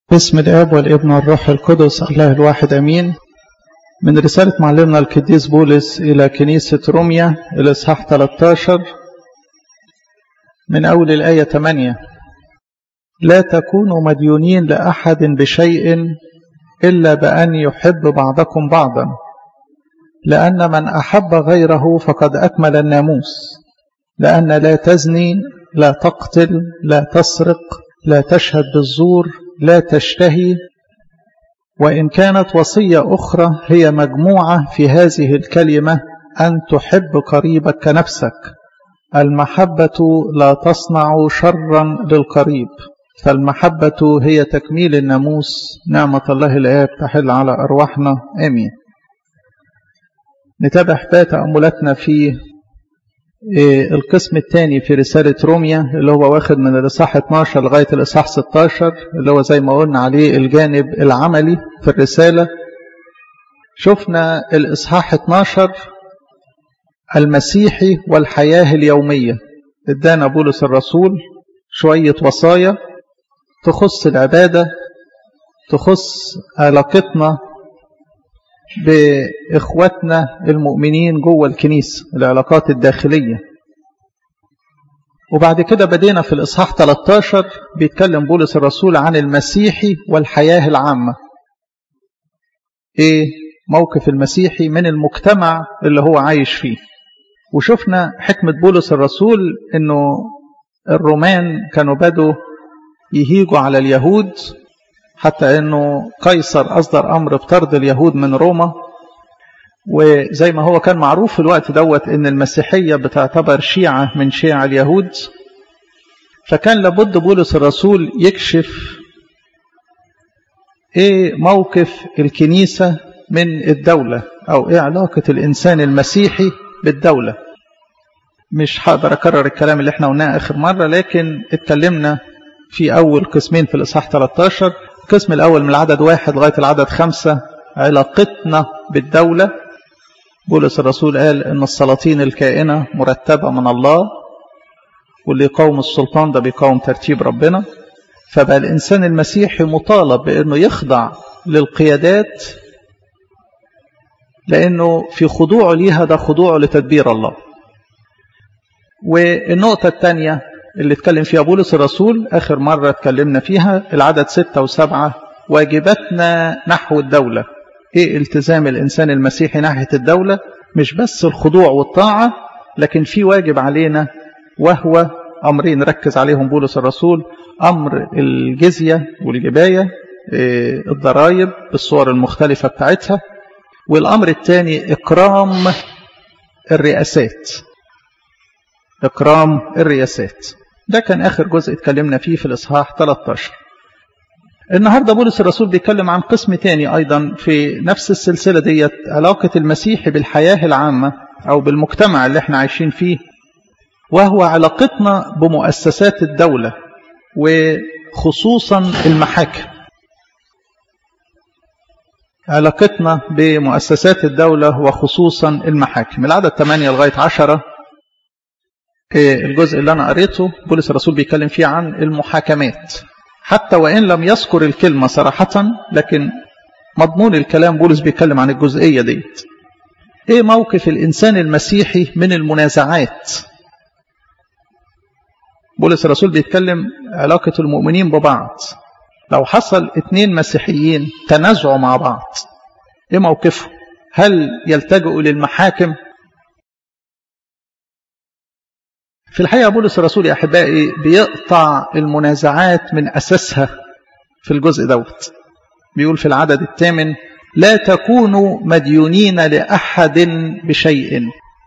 باسم الاب والابن والروح القدس الله الواحد امين من رسالة معلمنا القديس بولس إلى كنيسة روميا الإصحاح 13 من أول الآية 8 لا تكونوا مديونين لأحد بشيء إلا بأن يحب بعضكم بعضا لأن من أحب غيره فقد أكمل الناموس لأن لا تزني لا تقتل لا تسرق لا تشهد بالزور لا تشتهي وإن كانت وصية أخرى هي مجموعة في هذه الكلمة أن تحب قريبك كنفسك المحبة لا تصنع شرا للقريب فالمحبة هي تكميل الناموس نعمة الله الآب تحل على أرواحنا آمين نتابع بقى تأملاتنا في القسم الثاني في رسالة روميا اللي هو واخد من الإصحاح 12 لغاية الإصحاح 16 اللي هو زي ما قلنا عليه الجانب العملي في الرسالة شفنا الإصحاح 12 المسيحي والحياة اليومية ادانا بولس الرسول شوية وصايا تخص العبادة تخص علاقتنا بإخواتنا المؤمنين جوه الكنيسة العلاقات الداخلية وبعد كده بدينا في الإصحاح 13 بيتكلم بولس الرسول عن المسيحي والحياة العامة إيه موقف المسيحي من المجتمع اللي هو عايش فيه وشفنا حكمة بولس الرسول إنه الرومان كانوا بدوا يهيجوا على اليهود حتى انه قيصر اصدر امر بطرد اليهود من روما وزي ما هو كان معروف في الوقت دوت ان المسيحيه بتعتبر شيعه من شيع اليهود فكان لابد بولس الرسول يكشف ايه موقف الكنيسه من الدوله او ايه علاقه الانسان المسيحي بالدوله مش هقدر اكرر الكلام اللي احنا قلناه اخر مره لكن اتكلمنا في اول قسمين في الاصحاح 13 القسم الأول من العدد واحد لغاية العدد خمسة علاقتنا بالدولة بولس الرسول قال إن السلاطين الكائنة مرتبة من الله واللي يقاوم السلطان ده بيقاوم ترتيب ربنا فبقى الإنسان المسيحي مطالب بأنه يخضع للقيادات لأنه في خضوعه ليها ده خضوعه لتدبير الله والنقطة الثانية اللي اتكلم فيها بولس الرسول آخر مرة اتكلمنا فيها العدد ستة وسبعة واجباتنا نحو الدولة ايه التزام الإنسان المسيحي ناحية الدولة مش بس الخضوع والطاعة لكن في واجب علينا وهو أمرين ركز عليهم بولس الرسول أمر الجزية والجباية إيه الضرائب بالصور المختلفة بتاعتها والأمر الثاني إكرام الرئاسات إكرام الرياسات ده كان آخر جزء اتكلمنا فيه في الإصحاح 13 النهاردة بولس الرسول بيتكلم عن قسم تاني أيضا في نفس السلسلة ديت علاقة المسيح بالحياة العامة أو بالمجتمع اللي احنا عايشين فيه وهو علاقتنا بمؤسسات الدولة وخصوصا المحاكم علاقتنا بمؤسسات الدولة وخصوصا المحاكم العدد 8 لغاية 10 الجزء اللي أنا قريته بولس الرسول بيتكلم فيه عن المحاكمات حتى وإن لم يذكر الكلمة صراحة لكن مضمون الكلام بولس بيتكلم عن الجزئية ديت إيه موقف الإنسان المسيحي من المنازعات بولس الرسول بيتكلم علاقة المؤمنين ببعض لو حصل اتنين مسيحيين تنازعوا مع بعض إيه موقفهم هل يلتجئوا للمحاكم في الحقيقة بولس الرسول يا أحبائي بيقطع المنازعات من أساسها في الجزء دوت بيقول في العدد الثامن لا تكونوا مديونين لأحد بشيء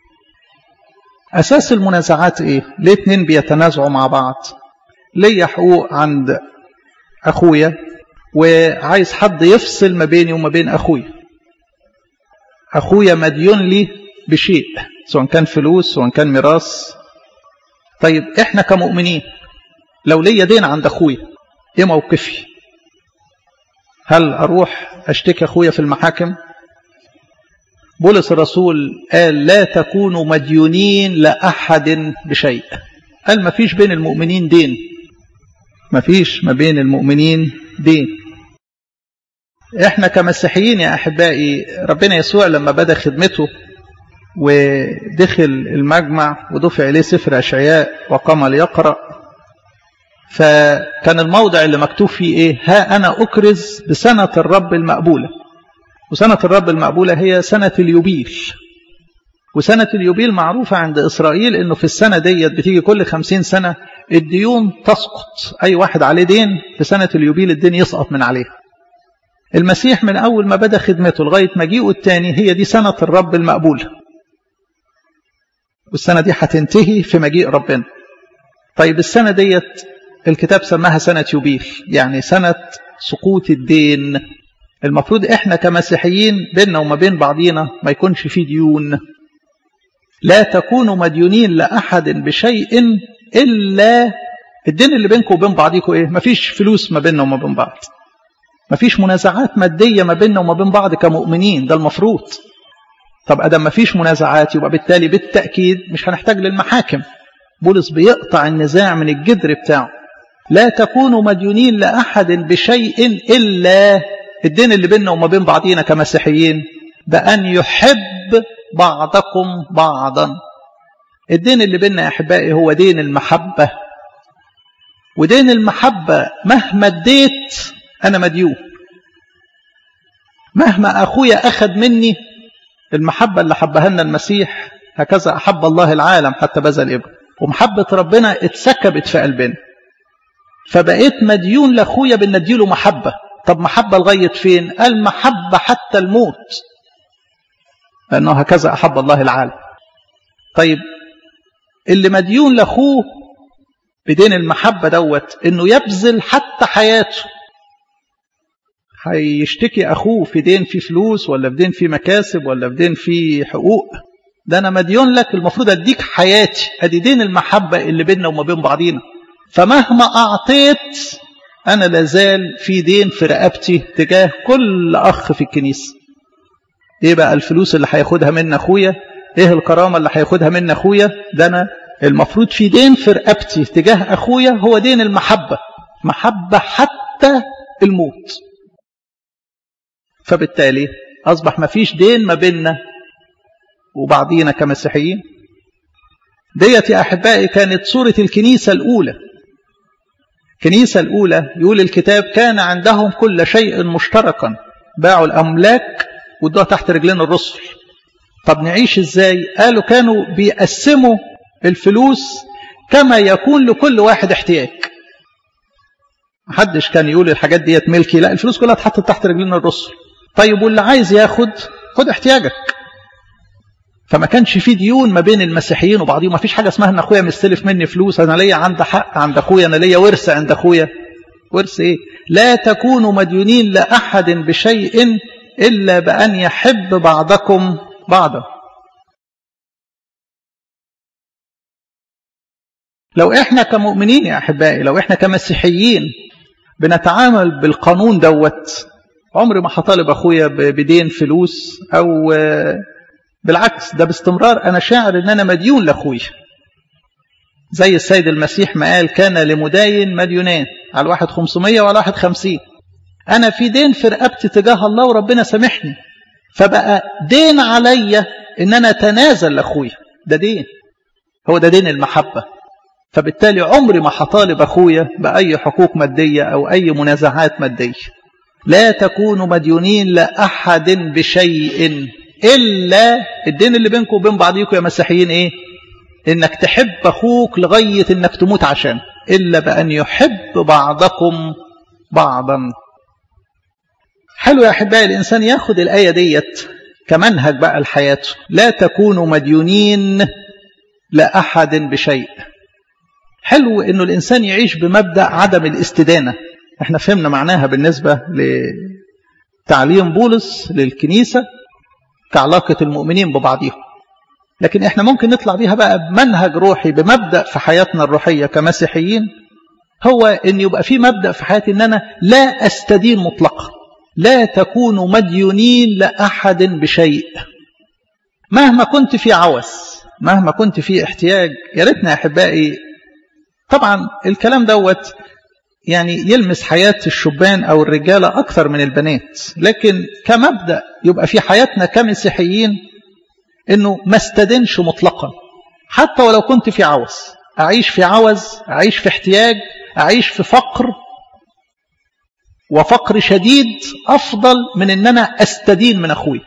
أساس المنازعات إيه؟ ليه اتنين بيتنازعوا مع بعض ليا حقوق عند أخويا وعايز حد يفصل ما بيني وما بين أخويا أخويا مديون لي بشيء سواء كان فلوس سواء كان ميراث طيب احنا كمؤمنين لو ليا دين عند اخويا ايه موقفي هل اروح اشتكي اخويا في المحاكم بولس الرسول قال لا تكونوا مديونين لاحد بشيء قال ما فيش بين المؤمنين دين ما فيش ما بين المؤمنين دين احنا كمسيحيين يا احبائي ربنا يسوع لما بدا خدمته ودخل المجمع ودفع اليه سفر اشعياء وقام ليقرا فكان الموضع اللي مكتوب فيه ايه ها انا اكرز بسنه الرب المقبوله وسنه الرب المقبوله هي سنه اليوبيل وسنة اليوبيل معروفة عند إسرائيل إنه في السنة ديت بتيجي كل خمسين سنة الديون تسقط أي واحد عليه دين في سنة اليوبيل الدين يسقط من عليه المسيح من أول ما بدأ خدمته لغاية مجيئه الثاني هي دي سنة الرب المقبولة والسنة دي هتنتهي في مجيء ربنا طيب السنة ديت الكتاب سماها سنة يوبيل يعني سنة سقوط الدين المفروض احنا كمسيحيين بيننا وما بين بعضينا ما يكونش في ديون لا تكونوا مديونين لأحد بشيء إلا الدين اللي بينكم وبين بعضيكم إيه مفيش فلوس ما بيننا وما بين بعض مفيش منازعات مادية ما بيننا وما بين بعض كمؤمنين ده المفروض طب أدم مفيش منازعات يبقى بالتالي بالتأكيد مش هنحتاج للمحاكم بولس بيقطع النزاع من الجذر بتاعه لا تكونوا مديونين لأحد بشيء إلا الدين اللي بيننا وما بين بعضينا كمسيحيين بأن يحب بعضكم بعضا الدين اللي بيننا يا أحبائي هو دين المحبة ودين المحبة مهما اديت أنا مديون مهما أخويا أخذ مني المحبة اللي حبها لنا المسيح هكذا أحب الله العالم حتى بذل ابن ومحبة ربنا اتسكبت في قلبنا فبقيت مديون لأخويا بأن اديله محبة طب محبة لغاية فين قال محبة حتى الموت لأنه هكذا أحب الله العالم طيب اللي مديون لأخوه بدين المحبة دوت إنه يبذل حتى حياته هيشتكي أخوه في دين في فلوس ولا في دين في مكاسب ولا في دين في حقوق ده أنا مديون لك المفروض أديك حياتي أدي دين المحبة اللي بيننا وما بين بعضينا فمهما أعطيت أنا لازال في دين في رقبتي تجاه كل أخ في الكنيسة إيه بقى الفلوس اللي هياخدها من أخويا إيه الكرامة اللي هياخدها من أخويا ده أنا المفروض في دين في رقبتي تجاه أخويا هو دين المحبة محبة حتى الموت فبالتالي أصبح ما فيش دين ما بيننا وبعضينا كمسيحيين ديت يا أحبائي كانت صورة الكنيسة الأولى الكنيسة الأولى يقول الكتاب كان عندهم كل شيء مشتركا باعوا الأملاك وادوها تحت رجلين الرسل طب نعيش ازاي قالوا كانوا بيقسموا الفلوس كما يكون لكل واحد احتياج محدش كان يقول الحاجات ديت ملكي لا الفلوس كلها اتحطت تحت رجلين الرسل طيب واللي عايز ياخد خد احتياجك فما كانش في ديون ما بين المسيحيين وبعضهم ما فيش حاجه اسمها ان اخويا مستلف مني فلوس انا ليا عند حق عند اخويا انا ليا ورث عند اخويا ورث ايه لا تكونوا مديونين لاحد بشيء الا بان يحب بعضكم بعضا لو احنا كمؤمنين يا احبائي لو احنا كمسيحيين بنتعامل بالقانون دوت عمري ما هطالب اخويا بدين فلوس او بالعكس ده باستمرار انا شاعر ان انا مديون لاخويا زي السيد المسيح ما قال كان لمداين مديونان على الواحد 500 وعلى واحد 50 انا في دين في رقبتي تجاه الله وربنا سامحني فبقى دين عليا ان انا اتنازل لاخويا ده دين هو ده دين المحبه فبالتالي عمري ما هطالب اخويا باي حقوق ماديه او اي منازعات ماديه لا تكونوا مديونين لاحد بشيء الا الدين اللي بينكم وبين بعضيكم يا مسيحيين ايه انك تحب اخوك لغايه انك تموت عشان الا بان يحب بعضكم بعضا حلو يا احبائي الانسان ياخد الايه ديت كمنهج بقى لحياته لا تكونوا مديونين لاحد بشيء حلو انه الانسان يعيش بمبدا عدم الاستدانه احنا فهمنا معناها بالنسبه لتعليم بولس للكنيسه كعلاقه المؤمنين ببعضهم لكن احنا ممكن نطلع بيها بقى بمنهج روحي بمبدا في حياتنا الروحيه كمسيحيين هو ان يبقى في مبدا في حياتي ان انا لا استدين مطلقا لا تكونوا مديونين لاحد بشيء مهما كنت في عوز مهما كنت في احتياج يا ريتنا يا احبائي طبعا الكلام دوت يعني يلمس حياة الشبان أو الرجالة أكثر من البنات لكن كمبدأ يبقى في حياتنا كمسيحيين أنه ما استدنش مطلقا حتى ولو كنت في عوز أعيش في عوز أعيش في احتياج أعيش في فقر وفقر شديد أفضل من أن أنا أستدين من أخوي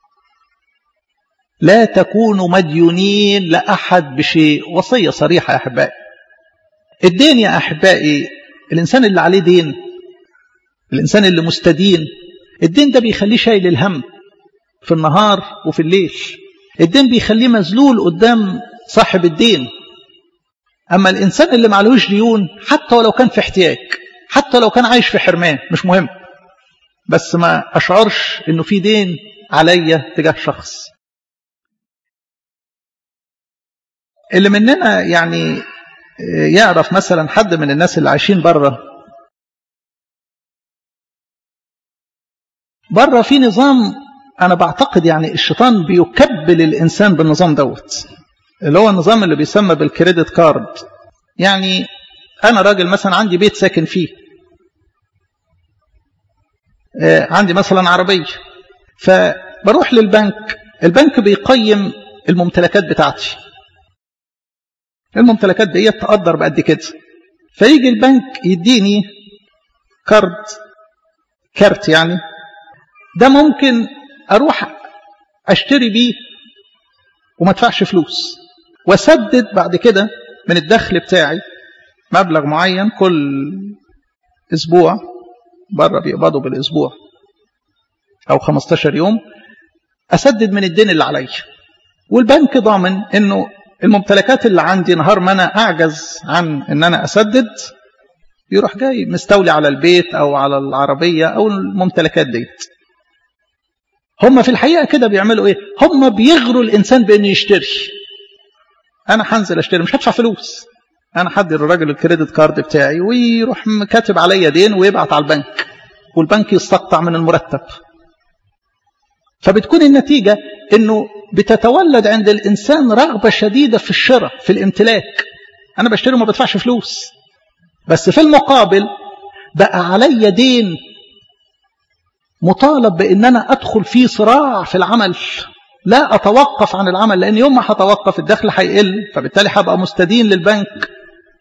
لا تكونوا مديونين لأحد بشيء وصية صريحة يا أحبائي الدين يا أحبائي الإنسان اللي عليه دين الإنسان اللي مستدين الدين ده بيخليه شايل الهم في النهار وفي الليل الدين بيخليه مذلول قدام صاحب الدين أما الإنسان اللي معلوش ديون حتى ولو كان في احتياج حتى لو كان عايش في حرمان مش مهم بس ما أشعرش إنه في دين عليا تجاه شخص اللي مننا يعني يعرف مثلا حد من الناس اللي عايشين بره بره في نظام انا بعتقد يعني الشيطان بيكبل الانسان بالنظام دوت اللي هو النظام اللي بيسمى بالكريدت كارد يعني انا راجل مثلا عندي بيت ساكن فيه عندي مثلا عربيه فبروح للبنك البنك بيقيم الممتلكات بتاعتي الممتلكات دي تقدر بقد كده فيجي البنك يديني كارد كارت يعني ده ممكن اروح اشتري بيه وما ادفعش فلوس واسدد بعد كده من الدخل بتاعي مبلغ معين كل اسبوع بره بيقبضوا بالاسبوع او 15 يوم اسدد من الدين اللي عليا والبنك ضامن انه الممتلكات اللي عندي نهار ما انا اعجز عن ان انا اسدد يروح جاي مستولي على البيت او على العربيه او الممتلكات ديت هم في الحقيقه كده بيعملوا ايه هم بيغروا الانسان بانه يشتري انا هنزل اشتري مش هدفع فلوس انا هدي للراجل الكريدت كارد بتاعي ويروح كاتب عليا دين ويبعت على البنك والبنك يستقطع من المرتب فبتكون النتيجه انه بتتولد عند الإنسان رغبة شديدة في الشراء في الامتلاك أنا بشتري وما بدفعش فلوس بس في المقابل بقى علي دين مطالب بأن أنا أدخل فيه صراع في العمل لا أتوقف عن العمل لأن يوم ما هتوقف الدخل هيقل فبالتالي هبقى مستدين للبنك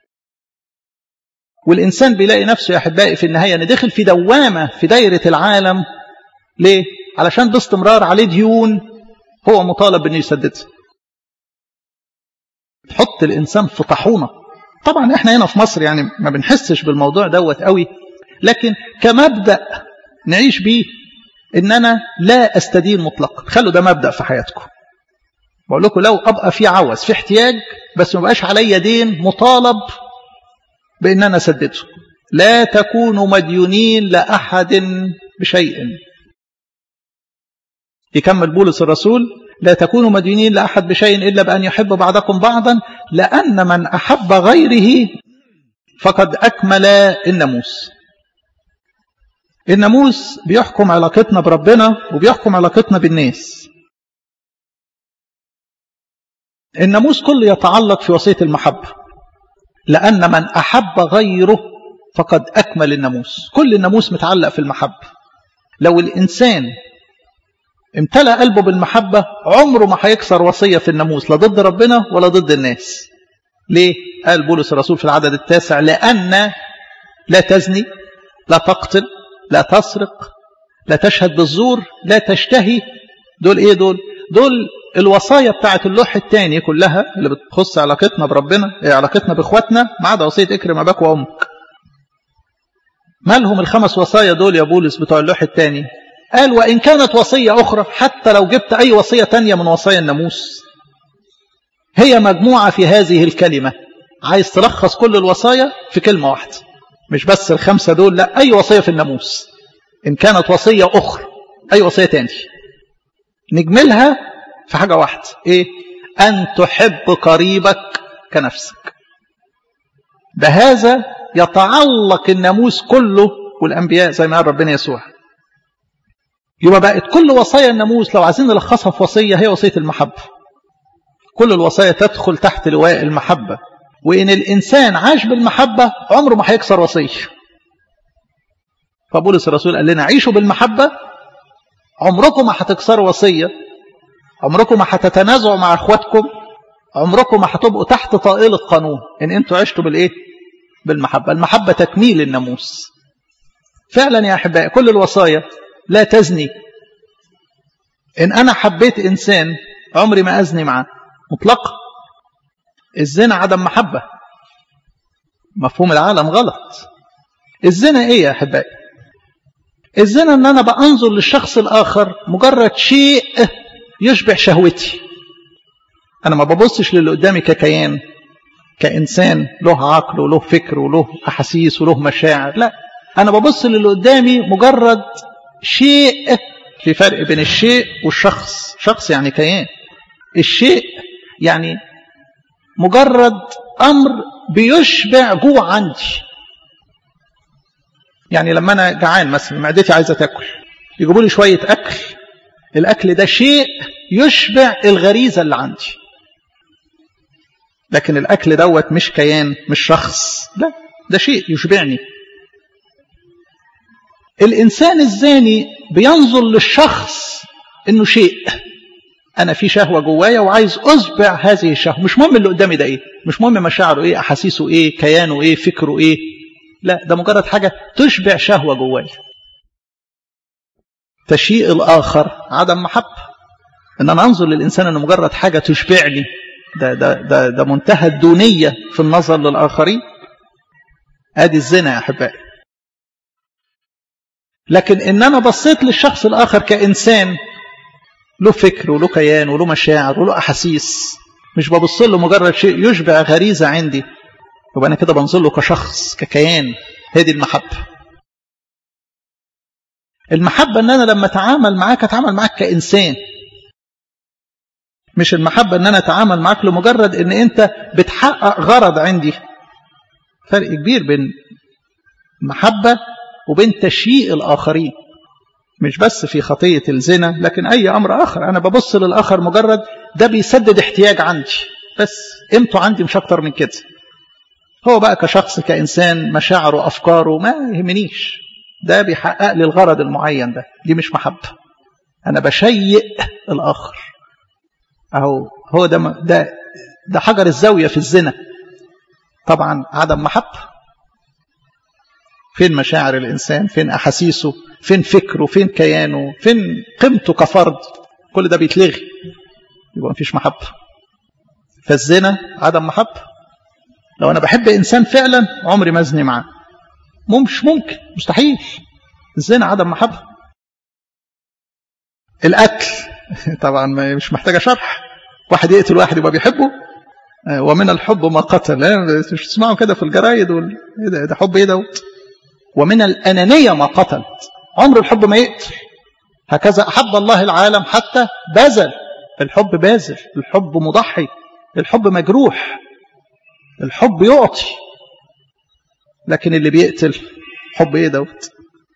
والإنسان بيلاقي نفسه يا أحبائي في النهاية أن دخل في دوامة في دايرة العالم ليه؟ علشان باستمرار عليه ديون هو مطالب انه يسددها تحط الانسان في طاحونه طبعا احنا هنا في مصر يعني ما بنحسش بالموضوع دوت قوي لكن كمبدا نعيش بيه ان انا لا استدين مطلقا خلوا ده مبدا في حياتكم بقول لكم لو ابقى في عوز في احتياج بس ما بقاش عليا دين مطالب بان انا اسدده لا تكونوا مديونين لاحد بشيء يكمل بولس الرسول لا تكونوا مدينين لأحد بشيء إلا بأن يحب بعضكم بعضا لأن من أحب غيره فقد أكمل الناموس الناموس بيحكم علاقتنا بربنا وبيحكم علاقتنا بالناس الناموس كله يتعلق في وصية المحبة لأن من أحب غيره فقد أكمل الناموس كل الناموس متعلق في المحبة لو الإنسان امتلأ قلبه بالمحبة عمره ما هيكسر وصية في الناموس لا ضد ربنا ولا ضد الناس ليه؟ قال بولس الرسول في العدد التاسع لأن لا تزني لا تقتل لا تسرق لا تشهد بالزور لا تشتهي دول ايه دول دول الوصايا بتاعت اللوح الثاني كلها اللي بتخص علاقتنا بربنا علاقتنا باخواتنا ما عدا وصيه اكرم اباك وامك مالهم الخمس وصايا دول يا بولس بتوع اللوح الثاني قال وإن كانت وصية أخرى حتى لو جبت أي وصية تانية من وصايا الناموس هي مجموعة في هذه الكلمة عايز تلخص كل الوصايا في كلمة واحدة مش بس الخمسة دول لا أي وصية في الناموس إن كانت وصية أخرى أي وصية تانية نجملها في حاجة واحدة إيه أن تحب قريبك كنفسك بهذا يتعلق الناموس كله والأنبياء زي ما قال ربنا يسوع يبقى بقت كل وصايا الناموس لو عايزين نلخصها في وصية هي وصية المحبة كل الوصايا تدخل تحت لواء المحبة وإن الإنسان عاش بالمحبة عمره ما هيكسر وصية فبولس الرسول قال لنا عيشوا بالمحبة عمركم ما هتكسروا وصية عمركم ما هتتنازعوا مع اخواتكم عمركم ما هتبقوا تحت طائلة قانون ان انتوا عشتوا بالايه بالمحبة المحبة تكميل الناموس فعلا يا احبائي كل الوصايا لا تزني ان انا حبيت انسان عمري ما ازني معاه مطلقا الزنا عدم محبة مفهوم العالم غلط الزنا ايه يا احبائي الزنا ان انا بانظر للشخص الاخر مجرد شيء يشبع شهوتي انا ما ببصش للي قدامي ككيان كانسان له عقل وله فكر وله احاسيس وله مشاعر لا انا ببص للي قدامي مجرد شيء في فرق بين الشيء والشخص شخص يعني كيان الشيء يعني مجرد امر بيشبع جوع عندي يعني لما انا جعان مثلا معدتي عايزه تاكل يجيبوا لي شويه اكل الاكل ده شيء يشبع الغريزه اللي عندي لكن الاكل دوت مش كيان مش شخص لا ده شيء يشبعني الانسان الزاني بينظر للشخص انه شيء انا في شهوه جوايا وعايز اشبع هذه الشهوه مش مهم اللي قدامي ده ايه مش مهم مشاعره ايه احاسيسه ايه كيانه ايه فكره ايه لا ده مجرد حاجه تشبع شهوه جوايا تشيء الاخر عدم محبه ان انا انظر للانسان انه مجرد حاجه تشبعني ده ده ده ده منتهى الدونيه في النظر للاخرين ادي الزنا يا احبائي لكن ان انا بصيت للشخص الاخر كانسان له فكر وله كيان وله مشاعر وله احاسيس مش ببص له مجرد شيء يشبع غريزه عندي يبقى انا كده بنظر له كشخص ككيان هذه المحبه المحبه ان انا لما اتعامل معاك اتعامل معاك كانسان مش المحبه ان انا اتعامل معاك لمجرد ان انت بتحقق غرض عندي فرق كبير بين محبه وبين تشييء الاخرين مش بس في خطية الزنا لكن أي أمر آخر أنا ببص للآخر مجرد ده بيسدد احتياج عندي بس قيمته عندي مش أكتر من كده هو بقى كشخص كإنسان مشاعره أفكاره ما يهمنيش ده بيحقق لي الغرض المعين ده دي مش محبة أنا بشيء الآخر أهو هو ده ده ده حجر الزاوية في الزنا طبعا عدم محبة فين مشاعر الإنسان فين أحاسيسه فين فكره فين كيانه فين قيمته كفرد كل ده بيتلغي يبقى مفيش محبة فالزنا عدم محبة لو أنا بحب إنسان فعلا عمري ما أزني معاه مش ممكن مستحيل الزنا عدم محبة القتل طبعا مش محتاجة شرح واحد يقتل واحد يبقى بيحبه ومن الحب ما قتل مش تسمعوا كده في الجرايد وال... ده, ده حب ايه ده ومن الأنانية ما قتلت عمر الحب ما يقتل هكذا أحب الله العالم حتى بذل الحب باذل الحب مضحي الحب مجروح الحب يعطي لكن اللي بيقتل حب ايه دوت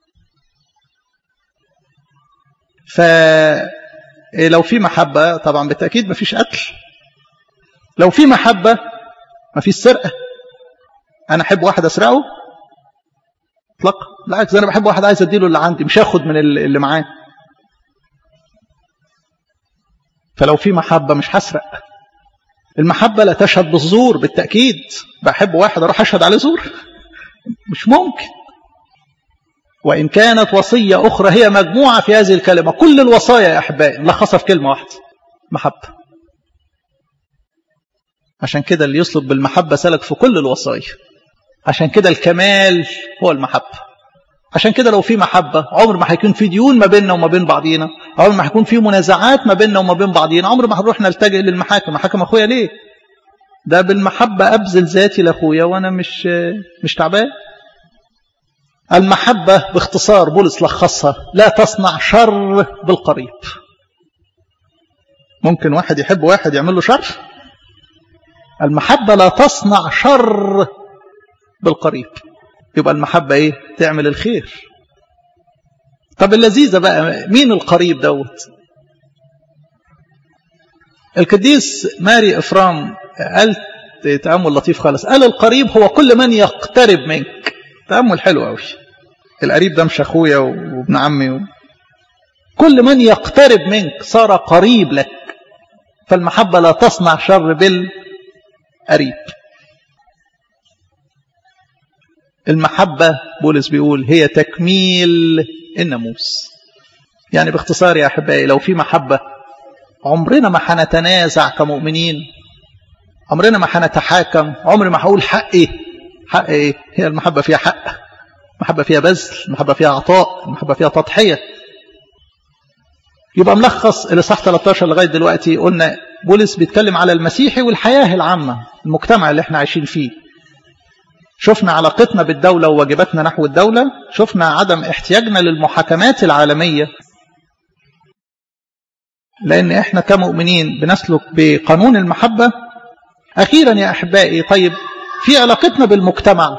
فلو في محبة طبعا بالتأكيد مفيش قتل لو في محبة مفيش سرقة أنا أحب واحد أسرقه اطلاقا بالعكس انا بحب واحد عايز اديله اللي عندي مش هاخد من اللي معاه فلو في محبه مش هسرق المحبه لا تشهد بالزور بالتاكيد بحب واحد اروح اشهد عليه زور مش ممكن وان كانت وصيه اخرى هي مجموعه في هذه الكلمه كل الوصايا يا احبائي نلخصها في كلمه واحده محبه عشان كده اللي يسلك بالمحبه سلك في كل الوصايا عشان كده الكمال هو المحبة عشان كده لو في محبة عمر ما هيكون في ديون ما بيننا وما بين بعضينا عمر ما هيكون في منازعات ما بيننا وما بين بعضينا عمر ما هنروح نلتجئ للمحاكم محاكم اخويا ليه ده بالمحبة أبذل ذاتي لأخويا وأنا مش مش تعبان المحبة باختصار بولس لخصها لا تصنع شر بالقريب ممكن واحد يحب واحد يعمل له شر المحبة لا تصنع شر بالقريب يبقى المحبة ايه تعمل الخير طب اللذيذة بقى مين القريب دوت القديس ماري إفرام قال تأمل لطيف خالص قال القريب هو كل من يقترب منك تأمل حلو قوي القريب ده مش أخويا وابن عمي و... كل من يقترب منك صار قريب لك فالمحبة لا تصنع شر بالقريب المحبة بولس بيقول هي تكميل الناموس يعني باختصار يا أحبائي لو في محبة عمرنا ما هنتنازع كمؤمنين عمرنا ما هنتحاكم عمري ما هقول حق ايه حق ايه هي المحبة فيها حق المحبة فيها بذل المحبة فيها عطاء المحبة فيها تضحية يبقى ملخص الإصحاح 13 لغاية دلوقتي قلنا بولس بيتكلم على المسيحي والحياة العامة المجتمع اللي احنا عايشين فيه شفنا علاقتنا بالدولة وواجباتنا نحو الدولة شفنا عدم احتياجنا للمحاكمات العالمية لأن احنا كمؤمنين بنسلك بقانون المحبة أخيرا يا أحبائي طيب في علاقتنا بالمجتمع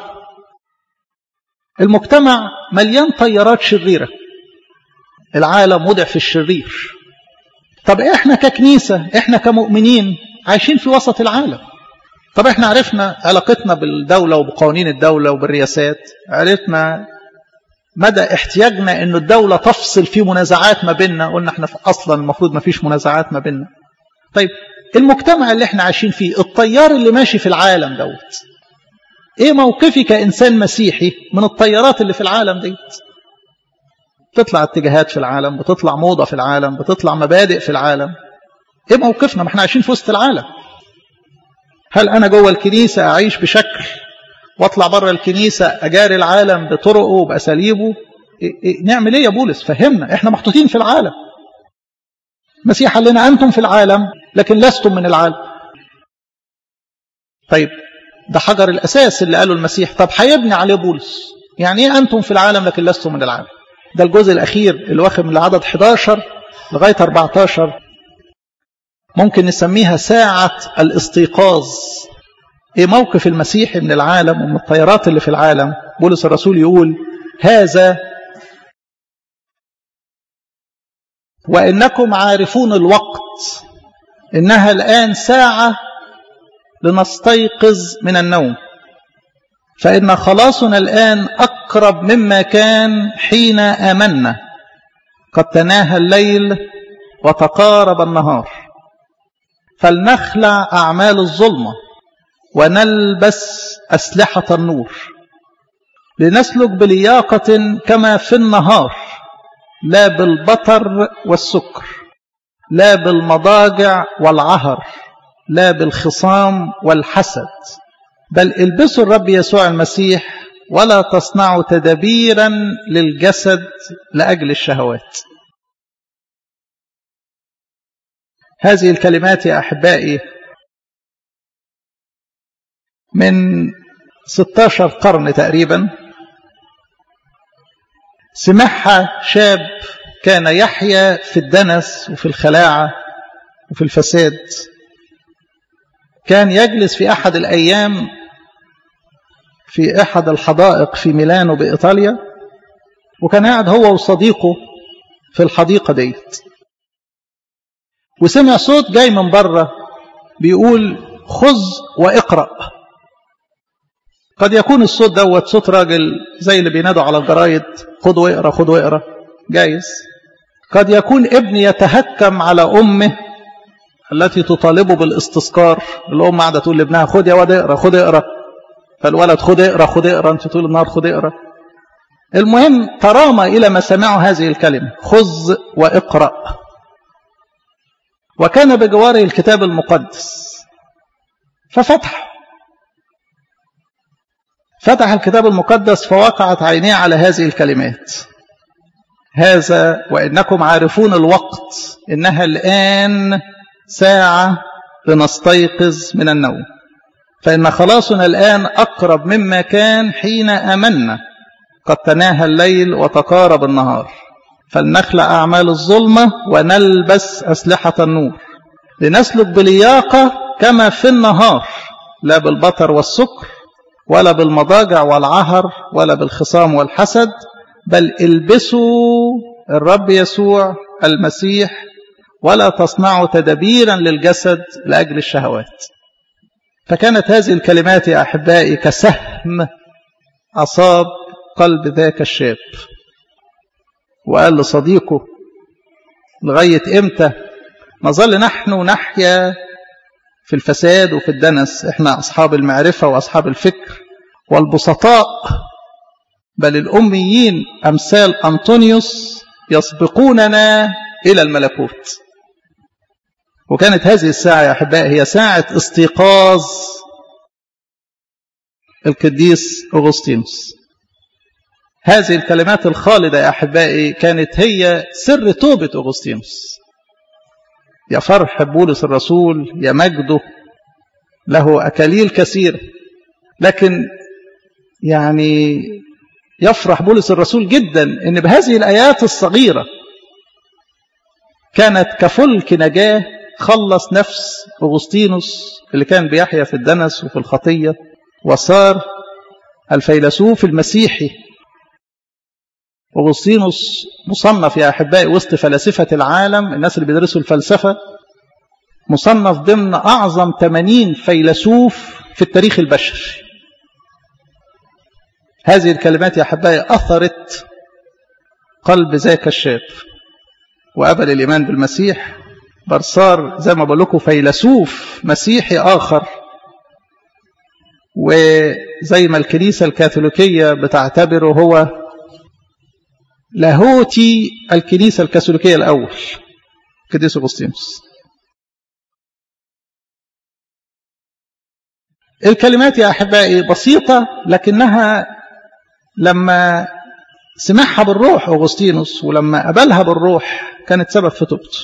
المجتمع مليان طيارات شريرة العالم وضع في الشرير طب احنا ككنيسة احنا كمؤمنين عايشين في وسط العالم طب احنا عرفنا علاقتنا بالدولة وبقوانين الدولة وبالرياسات عرفنا مدى احتياجنا انه الدولة تفصل في منازعات ما بيننا قلنا احنا اصلا المفروض ما فيش منازعات ما بيننا طيب المجتمع اللي احنا عايشين فيه الطيار اللي ماشي في العالم دوت ايه موقفي كإنسان مسيحي من الطيارات اللي في العالم ديت بتطلع اتجاهات في العالم بتطلع موضة في العالم بتطلع مبادئ في العالم ايه موقفنا ما احنا عايشين في وسط العالم هل انا جوه الكنيسة اعيش بشكل واطلع بره الكنيسة اجاري العالم بطرقه وباساليبه إيه إيه نعمل ايه يا بولس فهمنا احنا محطوطين في العالم المسيح قال لنا انتم في العالم لكن لستم من العالم طيب ده حجر الاساس اللي قاله المسيح طب هيبني عليه بولس يعني ايه انتم في العالم لكن لستم من العالم ده الجزء الأخير اللي واخد من العدد 11 لغاية 14 ممكن نسميها ساعة الاستيقاظ ايه موقف المسيحي من العالم ومن الطيارات اللي في العالم بولس الرسول يقول هذا وإنكم عارفون الوقت إنها الآن ساعة لنستيقظ من النوم فإن خلاصنا الآن أقرب مما كان حين آمنا قد تناهى الليل وتقارب النهار فلنخلع أعمال الظلمة ونلبس أسلحة النور لنسلك بلياقة كما في النهار لا بالبطر والسكر لا بالمضاجع والعهر لا بالخصام والحسد بل البسوا الرب يسوع المسيح ولا تصنعوا تدابيرا للجسد لأجل الشهوات هذه الكلمات يا أحبائي من 16 قرن تقريبا سمعها شاب كان يحيا في الدنس وفي الخلاعة وفي الفساد كان يجلس في أحد الأيام في أحد الحدائق في ميلانو بإيطاليا وكان قاعد هو وصديقه في الحديقة ديت وسمع صوت جاي من بره بيقول خذ واقرأ قد يكون الصوت دوت صوت راجل زي اللي بينادوا على الجرايد خد واقرا خد واقرا جايز قد يكون ابن يتهكم على امه التي تطالبه بالاستذكار الام قاعده تقول لابنها خد يا واد اقرا خد اقرا فالولد خد اقرا خد اقرا انت طول النهار خد اقرا المهم ترامى الى ما سمعوا هذه الكلمه خذ واقرا وكان بجواره الكتاب المقدس ففتح فتح الكتاب المقدس فوقعت عينيه على هذه الكلمات هذا وإنكم عارفون الوقت إنها الآن ساعة لنستيقظ من النوم فإن خلاصنا الآن أقرب مما كان حين أمنا قد تناهى الليل وتقارب النهار فلنخلع أعمال الظلمة ونلبس أسلحة النور لنسلك بلياقة كما في النهار لا بالبطر والسكر ولا بالمضاجع والعهر ولا بالخصام والحسد بل البسوا الرب يسوع المسيح ولا تصنعوا تدبيرا للجسد لأجل الشهوات فكانت هذه الكلمات يا أحبائي كسهم أصاب قلب ذاك الشاب وقال لصديقه لغاية إمتى نظل نحن نحيا في الفساد وفي الدنس إحنا أصحاب المعرفة وأصحاب الفكر والبسطاء بل الأميين أمثال أنطونيوس يسبقوننا إلى الملكوت وكانت هذه الساعة يا أحبائي هي ساعة استيقاظ القديس أغسطينوس هذه الكلمات الخالدة يا أحبائي كانت هي سر توبة أغسطينوس يا فرح بولس الرسول يا مجده له أكاليل كثير لكن يعني يفرح بولس الرسول جدا ان بهذه الايات الصغيره كانت كفلك نجاه خلص نفس اغسطينوس اللي كان بيحيا في الدنس وفي الخطيه وصار الفيلسوف المسيحي اغسطينوس مصنف يا احبائي وسط فلاسفه العالم الناس اللي بيدرسوا الفلسفه مصنف ضمن اعظم 80 فيلسوف في التاريخ البشري هذه الكلمات يا أحبائي أثرت قلب ذاك الشاب وقبل الإيمان بالمسيح بل صار زي ما بقول لكم فيلسوف مسيحي آخر وزي ما الكنيسة الكاثوليكية بتعتبره هو لاهوتي الكنيسة الكاثوليكية الأول قديس أغسطينوس الكلمات يا أحبائي بسيطة لكنها لما سمعها بالروح أغسطينوس ولما قبلها بالروح كانت سبب في توبته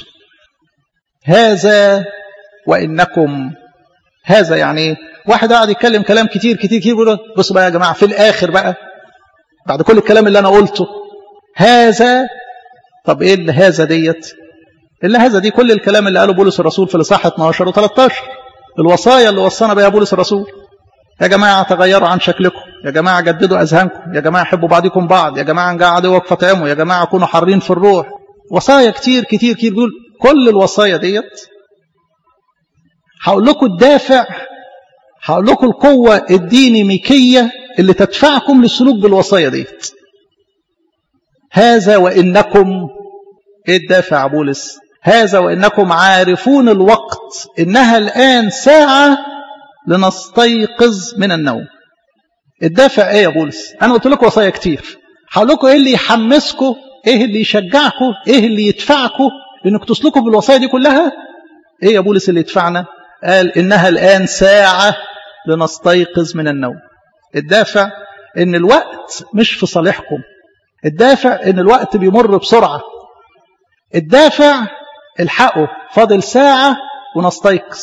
هذا وإنكم هذا يعني واحد قاعد يتكلم كلام كتير كتير كتير بيقول بصوا بقى يا جماعة في الآخر بقى بعد كل الكلام اللي أنا قلته هذا طب إيه اللي هذا ديت اللي هذا دي كل الكلام اللي قاله بولس الرسول في الإصحاح 12 و13 الوصايا اللي وصانا بها بولس الرسول يا جماعة تغيروا عن شكلكم يا جماعة جددوا أذهانكم يا جماعة حبوا بعضكم بعض يا جماعة نجا عدوك فطعموا يا جماعة كونوا حارين في الروح وصايا كتير كتير كتير بيقول كل الوصايا ديت هقول لكم الدافع هقول لكم القوة الديناميكية اللي تدفعكم للسلوك بالوصايا ديت هذا وإنكم إيه الدافع بولس هذا وإنكم عارفون الوقت إنها الآن ساعة لنستيقظ من النوم الدافع ايه يا بولس انا قلت لكم وصايا كتير هقول لكم ايه اللي يحمسكم ايه اللي يشجعكم ايه اللي يدفعكم انك تسلكوا بالوصايا دي كلها ايه يا بولس اللي يدفعنا قال انها الان ساعه لنستيقظ من النوم الدافع ان الوقت مش في صالحكم الدافع ان الوقت بيمر بسرعه الدافع الحقه فاضل ساعه ونستيقظ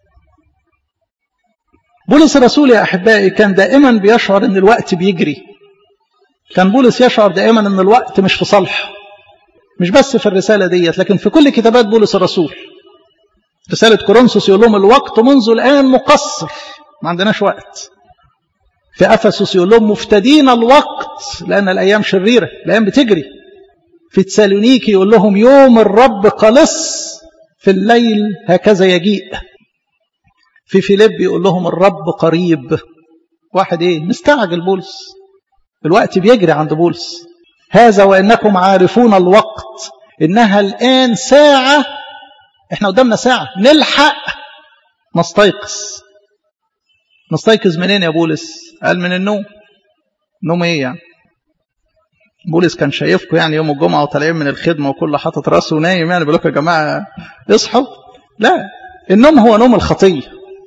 بولس الرسول يا أحبائي كان دائما بيشعر أن الوقت بيجري كان بولس يشعر دائما أن الوقت مش في صالحه مش بس في الرسالة ديت لكن في كل كتابات بولس الرسول رسالة كورنثوس يقول لهم الوقت منذ الآن مقصر ما عندناش وقت في أفسس يقول لهم مفتدين الوقت لأن الأيام شريرة الأيام بتجري في تسالونيكي يقول لهم يوم الرب قلص في الليل هكذا يجيء في فيليب يقول لهم الرب قريب واحد ايه مستعجل بولس الوقت بيجري عند بولس هذا وانكم عارفون الوقت انها الان ساعه احنا قدامنا ساعه نلحق نستيقظ نستيقظ منين يا بولس قال من النوم نوم ايه يعني بولس كان شايفكم يعني يوم الجمعه وطالعين من الخدمه وكل حاطط راسه نايم يعني بيقول لكم يا جماعه اصحوا لا النوم هو نوم الخطيه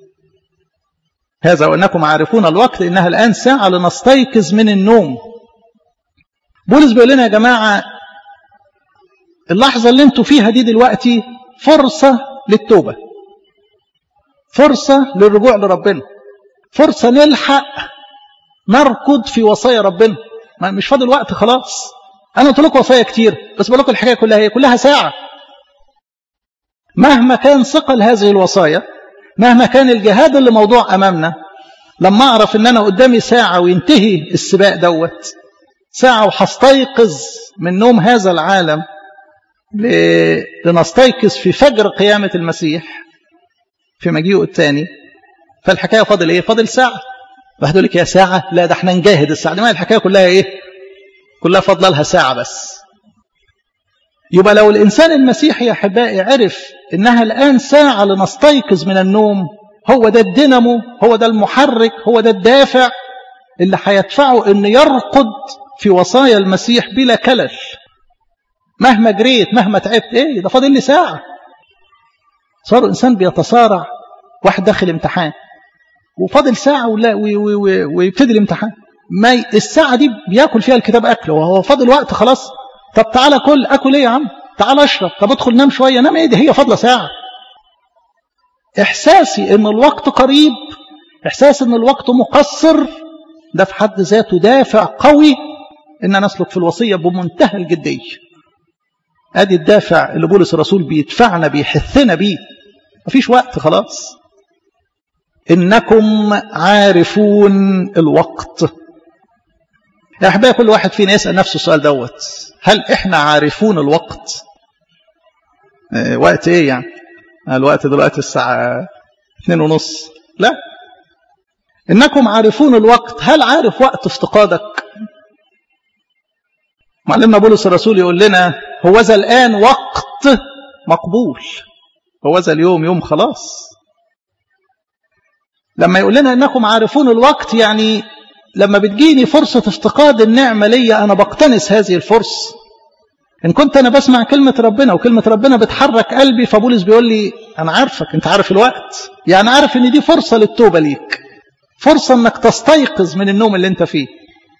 هذا وانكم عارفون الوقت انها الان ساعه لنستيقظ من النوم بولس بيقول لنا يا جماعه اللحظه اللي انتوا فيها دي دلوقتي فرصه للتوبه فرصه للرجوع لربنا فرصه نلحق نركض في وصايا ربنا مش فاضل وقت خلاص انا قلت لكم وصايا كتير بس بقول لكم الحكايه كلها هي كلها ساعه مهما كان ثقل هذه الوصايا مهما كان الجهاد اللي موضوع أمامنا لما أعرف أن أنا قدامي ساعة وينتهي السباق دوت ساعة وهستيقظ من نوم هذا العالم لنستيقظ في فجر قيامة المسيح في مجيئه الثاني فالحكاية فاضل إيه؟ فاضل ساعة واحد يقول لك يا ساعة لا ده احنا نجاهد الساعة دي ما الحكاية كلها إيه؟ كلها فاضله لها ساعة بس يبقى لو الإنسان المسيحي يا أحبائي عرف إنها الآن ساعة لنستيقظ من النوم هو ده الدينامو هو ده المحرك هو ده الدافع اللي هيدفعه إنه يرقد في وصايا المسيح بلا كلل مهما جريت مهما تعبت إيه ده فاضل لي ساعة صار إنسان بيتصارع واحد داخل امتحان وفاضل ساعة ولا ويبتدي الامتحان ما الساعة دي بياكل فيها الكتاب أكل وهو فاضل وقت خلاص طب تعالى كل أكل إيه يا عم تعالى أشرب طب ادخل نام شوية نام إيه دي هي فاضلة ساعة إحساسي إن الوقت قريب إحساس إن الوقت مقصر ده في حد ذاته دافع قوي إن نسلك في الوصية بمنتهى الجدية ادي الدافع اللي بولس الرسول بيدفعنا بيحثنا بيه مفيش وقت خلاص انكم عارفون الوقت يا احبائي كل واحد فينا يسال نفسه السؤال دوت هل احنا عارفون الوقت اه وقت ايه يعني الوقت دلوقتي الساعه اتنين ونص لا انكم عارفون الوقت هل عارف وقت افتقادك معلمنا بولس الرسول يقول لنا هو ذا الآن وقت مقبول هو ذا اليوم يوم خلاص لما يقول لنا انكم عارفون الوقت يعني لما بتجيني فرصة افتقاد النعمة ليا أنا بقتنس هذه الفرصة إن كنت أنا بسمع كلمة ربنا وكلمة ربنا بتحرك قلبي فبولس بيقول لي أنا عارفك أنت عارف الوقت يعني عارف إن دي فرصة للتوبة ليك فرصة إنك تستيقظ من النوم اللي أنت فيه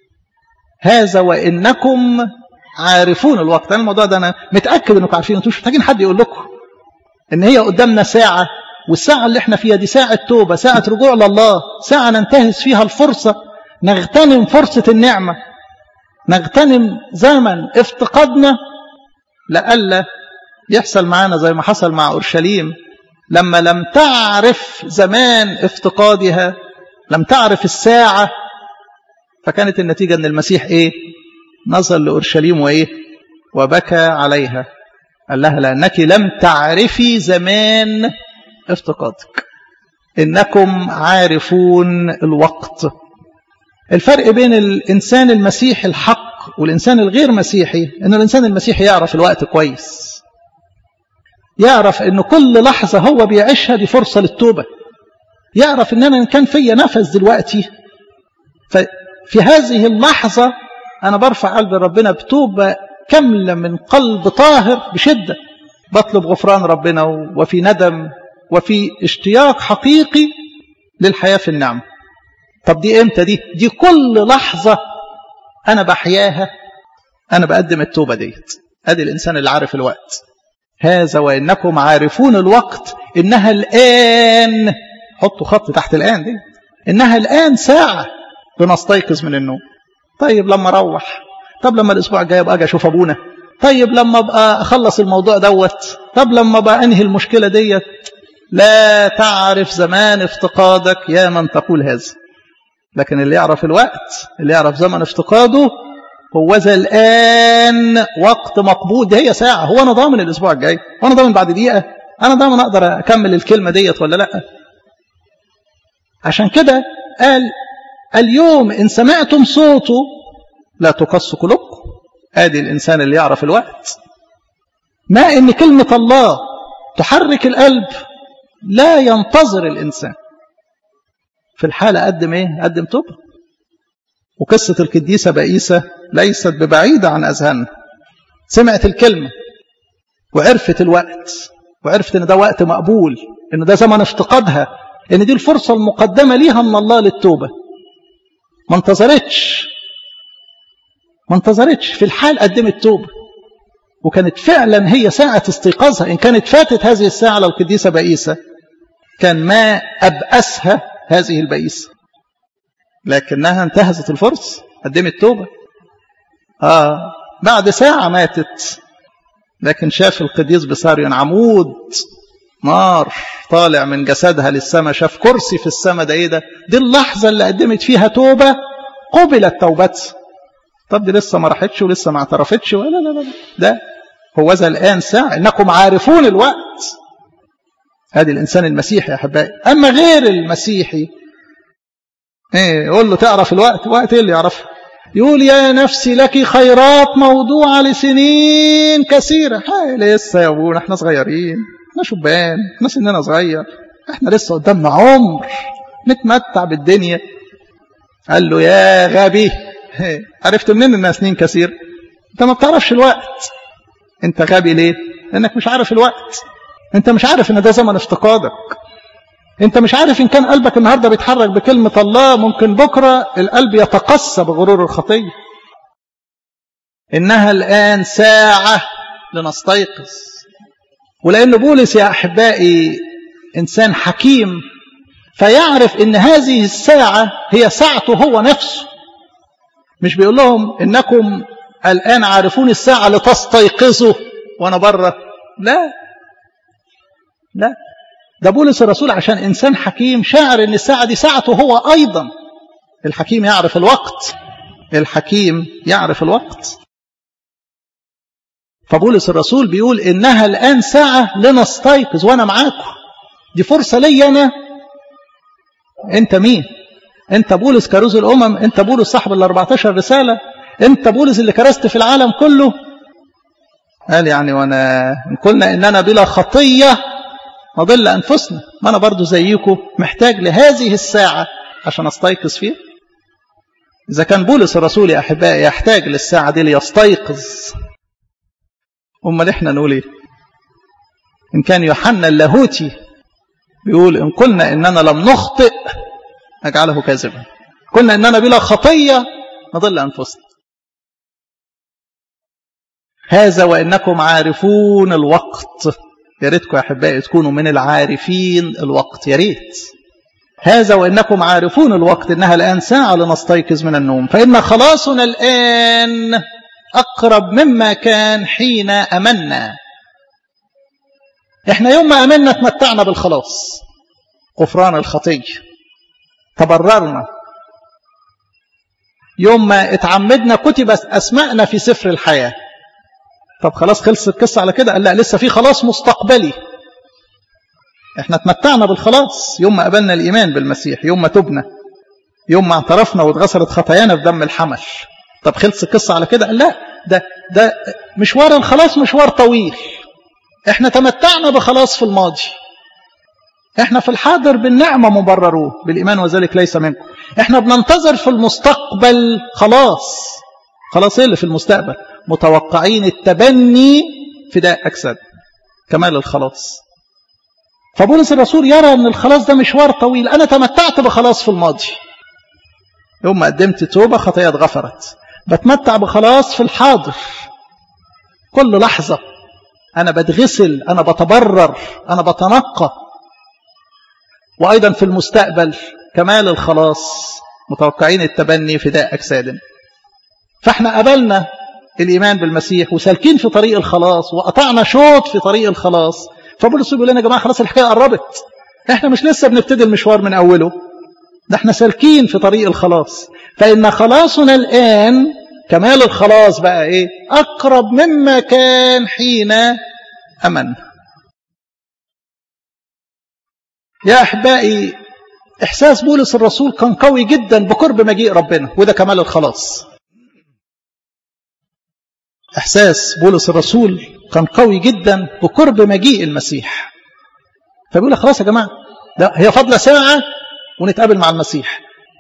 هذا وإنكم عارفون الوقت أنا الموضوع ده أنا متأكد أنكم عارفين أنتم مش محتاجين حد يقول لكم إن هي قدامنا ساعة والساعة اللي احنا فيها دي ساعة توبة ساعة رجوع لله ساعة ننتهز فيها الفرصة نغتنم فرصة النعمة نغتنم زمن افتقادنا لألا يحصل معانا زي ما حصل مع أورشليم لما لم تعرف زمان افتقادها لم تعرف الساعة فكانت النتيجة أن المسيح إيه نظر لأورشليم وإيه وبكى عليها قال لها لأنك لم تعرفي زمان افتقادك إنكم عارفون الوقت الفرق بين الإنسان المسيحي الحق والإنسان الغير مسيحي أن الإنسان المسيحي يعرف الوقت كويس يعرف أن كل لحظة هو بيعيشها دي فرصة للتوبة يعرف أن أنا إن كان فيا نفس دلوقتي ففي هذه اللحظة أنا برفع قلب ربنا بتوبة كاملة من قلب طاهر بشدة بطلب غفران ربنا وفي ندم وفي اشتياق حقيقي للحياة في النعمة طب دي امتى دي دي كل لحظة أنا بحياها أنا بقدم التوبة ديت أدي الإنسان اللي عارف الوقت هذا وإنكم عارفون الوقت إنها الآن حطوا خط تحت الآن دي إنها الآن ساعة بنستيقظ من النوم طيب لما أروح طب لما الأسبوع الجاي أبقى أجي أشوف أبونا طيب لما أبقى أخلص الموضوع دوت طب لما أبقى أنهي المشكلة ديت لا تعرف زمان افتقادك يا من تقول هذا لكن اللي يعرف الوقت اللي يعرف زمن افتقاده هو ذا الآن وقت مقبول دي هي ساعة هو أنا ضامن الأسبوع الجاي وأنا ضامن بعد دقيقة أنا ضامن أقدر أكمل الكلمة ديت ولا لأ عشان كده قال اليوم إن سمعتم صوته لا تقص قلوبكم آدي الإنسان اللي يعرف الوقت ما إن كلمة الله تحرك القلب لا ينتظر الإنسان في الحالة قدم إيه؟ قدم توبة وقصة القديسة بائسة ليست ببعيدة عن أذهاننا سمعت الكلمة وعرفت الوقت وعرفت إن ده وقت مقبول إن ده زمن افتقادها إن دي الفرصة المقدمة ليها من الله للتوبة ما انتظرتش ما انتظرتش في الحال قدمت توبة وكانت فعلا هي ساعة استيقاظها إن كانت فاتت هذه الساعة لو القديسة بائسة كان ما أبأسها هذه البئيسة لكنها انتهزت الفرصة قدمت توبة آه بعد ساعة ماتت لكن شاف القديس بصاريون عمود نار طالع من جسدها للسماء شاف كرسي في السماء ده ايه ده دي اللحظة اللي قدمت فيها توبة قبلت توبتها طب دي لسه ما راحتش ولسه ما اعترفتش ولا لا لا ده هو ذا الآن ساعة إنكم عارفون الوقت هذه الإنسان المسيحي يا أحبائي أما غير المسيحي إيه يقول له تعرف الوقت وقت إيه اللي يعرفه يقول يا نفسي لك خيرات موضوعة لسنين كثيرة هاي لسه يا ابونا احنا صغيرين احنا شبان احنا سننا صغير احنا لسه قدامنا عمر نتمتع بالدنيا قال له يا غبي عرفت منين انها سنين كثير انت ما بتعرفش الوقت انت غبي ليه لانك مش عارف الوقت انت مش عارف ان ده زمن افتقادك انت مش عارف ان كان قلبك النهارده بيتحرك بكلمه الله ممكن بكره القلب يتقسى بغرور الخطيه انها الان ساعه لنستيقظ ولان بولس يا احبائي انسان حكيم فيعرف ان هذه الساعه هي ساعته هو نفسه مش بيقول لهم انكم الان عارفون الساعه لتستيقظوا وانا بره لا لا ده بولس الرسول عشان إنسان حكيم شاعر إن الساعة دي ساعته هو أيضا الحكيم يعرف الوقت الحكيم يعرف الوقت فبولس الرسول بيقول إنها الآن ساعة لنستيقظ وأنا معاكم دي فرصة لي أنا أنت مين أنت بولس كروز الأمم أنت بولس صاحب ال 14 رسالة أنت بولس اللي كرست في العالم كله قال يعني وأنا إن قلنا إننا بلا خطية نضل أنفسنا ما أنا برضو زيكم محتاج لهذه الساعة عشان أستيقظ فيها إذا كان بولس الرسول يا أحبائي يحتاج للساعة دي ليستيقظ أمال إحنا نقول إيه إن كان يوحنا اللاهوتي بيقول إن قلنا إننا لم نخطئ نجعله كاذبا قلنا إننا بلا خطية نضل أنفسنا هذا وإنكم عارفون الوقت يا ريتكم يا احبائي تكونوا من العارفين الوقت يا ريت هذا وانكم عارفون الوقت انها الان ساعه لنستيقظ من النوم فان خلاصنا الان اقرب مما كان حين امنا احنا يوم ما امنا تمتعنا بالخلاص غفران الخطيه تبررنا يوم ما اتعمدنا كتب اسماءنا في سفر الحياه طب خلاص خلص القصة على كده قال لا لسه في خلاص مستقبلي احنا اتمتعنا بالخلاص يوم ما قبلنا الإيمان بالمسيح يوم ما تبنا يوم ما اعترفنا واتغسلت خطايانا في دم الحمل طب خلص القصة على كده قال لا ده ده مشوار الخلاص مشوار طويل احنا تمتعنا بخلاص في الماضي احنا في الحاضر بالنعمة مبررون بالإيمان وذلك ليس منكم احنا بننتظر في المستقبل خلاص خلاص ايه اللي في المستقبل متوقعين التبني فداء أجساد كمال الخلاص فبولس الرسول يرى أن الخلاص ده مشوار طويل أنا تمتعت بخلاص في الماضي يوم ما قدمت توبة خطايا اتغفرت بتمتع بخلاص في الحاضر كل لحظة أنا بتغسل أنا بتبرر أنا بتنقى وأيضا في المستقبل كمال الخلاص متوقعين التبني فداء أجساد فاحنا قبلنا الإيمان بالمسيح وسالكين في طريق الخلاص وقطعنا شوط في طريق الخلاص فبولس بيقول لنا يا جماعة خلاص الحكاية قربت احنا مش لسه بنبتدي المشوار من أوله ده احنا سالكين في طريق الخلاص فإن خلاصنا الآن كمال الخلاص بقى ايه أقرب مما كان حين أمن يا أحبائي إحساس بولس الرسول كان قوي جدا بقرب مجيء ربنا وده كمال الخلاص إحساس بولس الرسول كان قوي جدا بقرب مجيء المسيح فبيقول خلاص يا جماعة ده هي فضلة ساعة ونتقابل مع المسيح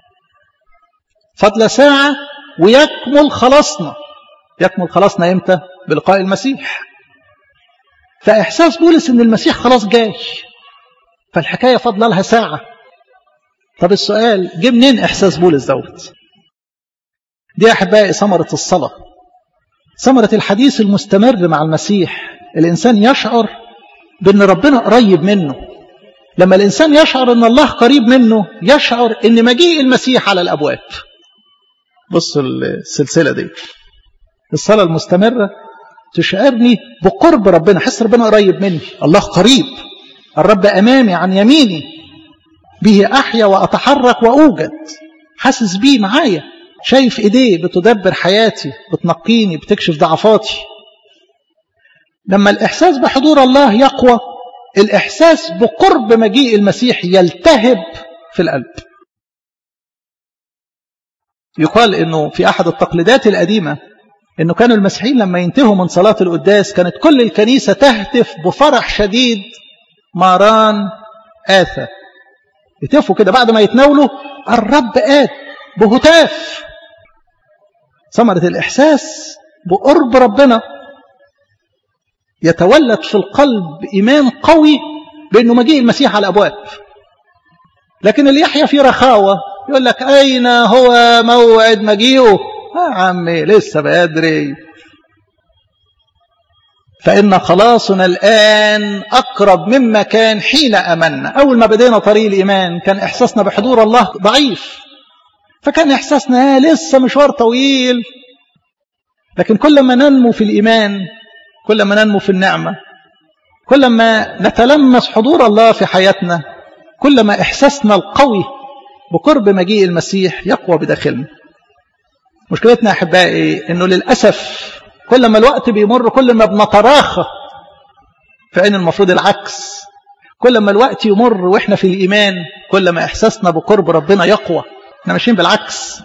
فضلة ساعة ويكمل خلاصنا يكمل خلاصنا امتى بلقاء المسيح فإحساس بولس إن المسيح خلاص جاي فالحكاية فضل لها ساعة طب السؤال جه منين إحساس بولس دوت دي أحبائي ثمرة الصلاة ثمرة الحديث المستمر مع المسيح الإنسان يشعر بأن ربنا قريب منه لما الإنسان يشعر أن الله قريب منه يشعر أن مجيء المسيح على الأبواب بصوا السلسلة دي الصلاة المستمرة تشعرني بقرب ربنا حس ربنا قريب مني الله قريب الرب أمامي عن يميني به أحيا وأتحرك وأوجد حاسس بيه معايا شايف إيديه بتدبر حياتي بتنقيني بتكشف ضعفاتي لما الإحساس بحضور الله يقوى الإحساس بقرب مجيء المسيح يلتهب في القلب يقال انه في احد التقليدات القديمه انه كانوا المسيحيين لما ينتهوا من صلاه القداس كانت كل الكنيسه تهتف بفرح شديد ماران آثى يتفوا كده بعد ما يتناولوا الرب آت بهتاف ثمرة الإحساس بقرب ربنا يتولد في القلب إيمان قوي بأنه مجيء المسيح على الأبواب لكن اللي يحيا في رخاوة يقول لك أين هو موعد مجيئه يا عمي لسه بدري فإن خلاصنا الآن أقرب مما كان حين أمنا أول ما بدينا طريق الإيمان كان إحساسنا بحضور الله ضعيف فكان إحساسنا لسه مشوار طويل لكن كل ما ننمو في الإيمان كل ما ننمو في النعمة كل ما نتلمس حضور الله في حياتنا كل ما إحساسنا القوي بقرب مجيء المسيح يقوى بداخلنا مشكلتنا أحبائي أنه للأسف كل ما الوقت بيمر كل ما بنتراخى فإن المفروض العكس كل ما الوقت يمر وإحنا في الإيمان كل ما إحساسنا بقرب ربنا يقوى احنا ماشيين بالعكس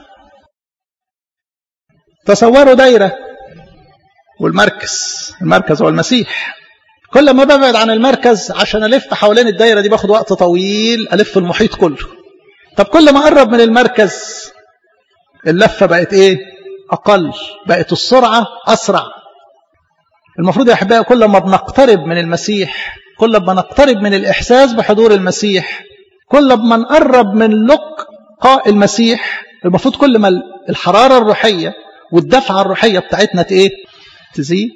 تصوروا دايرة والمركز المركز هو المسيح كل ما ببعد عن المركز عشان ألف حوالين الدايرة دي باخد وقت طويل ألف المحيط كله طب كل ما قرب من المركز اللفة بقت إيه أقل بقت السرعة أسرع المفروض يا أحبائي كل ما بنقترب من المسيح كل ما نقترب من الإحساس بحضور المسيح كل ما نقرب من لقاء المسيح المفروض كل ما الحرارة الروحية والدفعة الروحية بتاعتنا إيه تزيد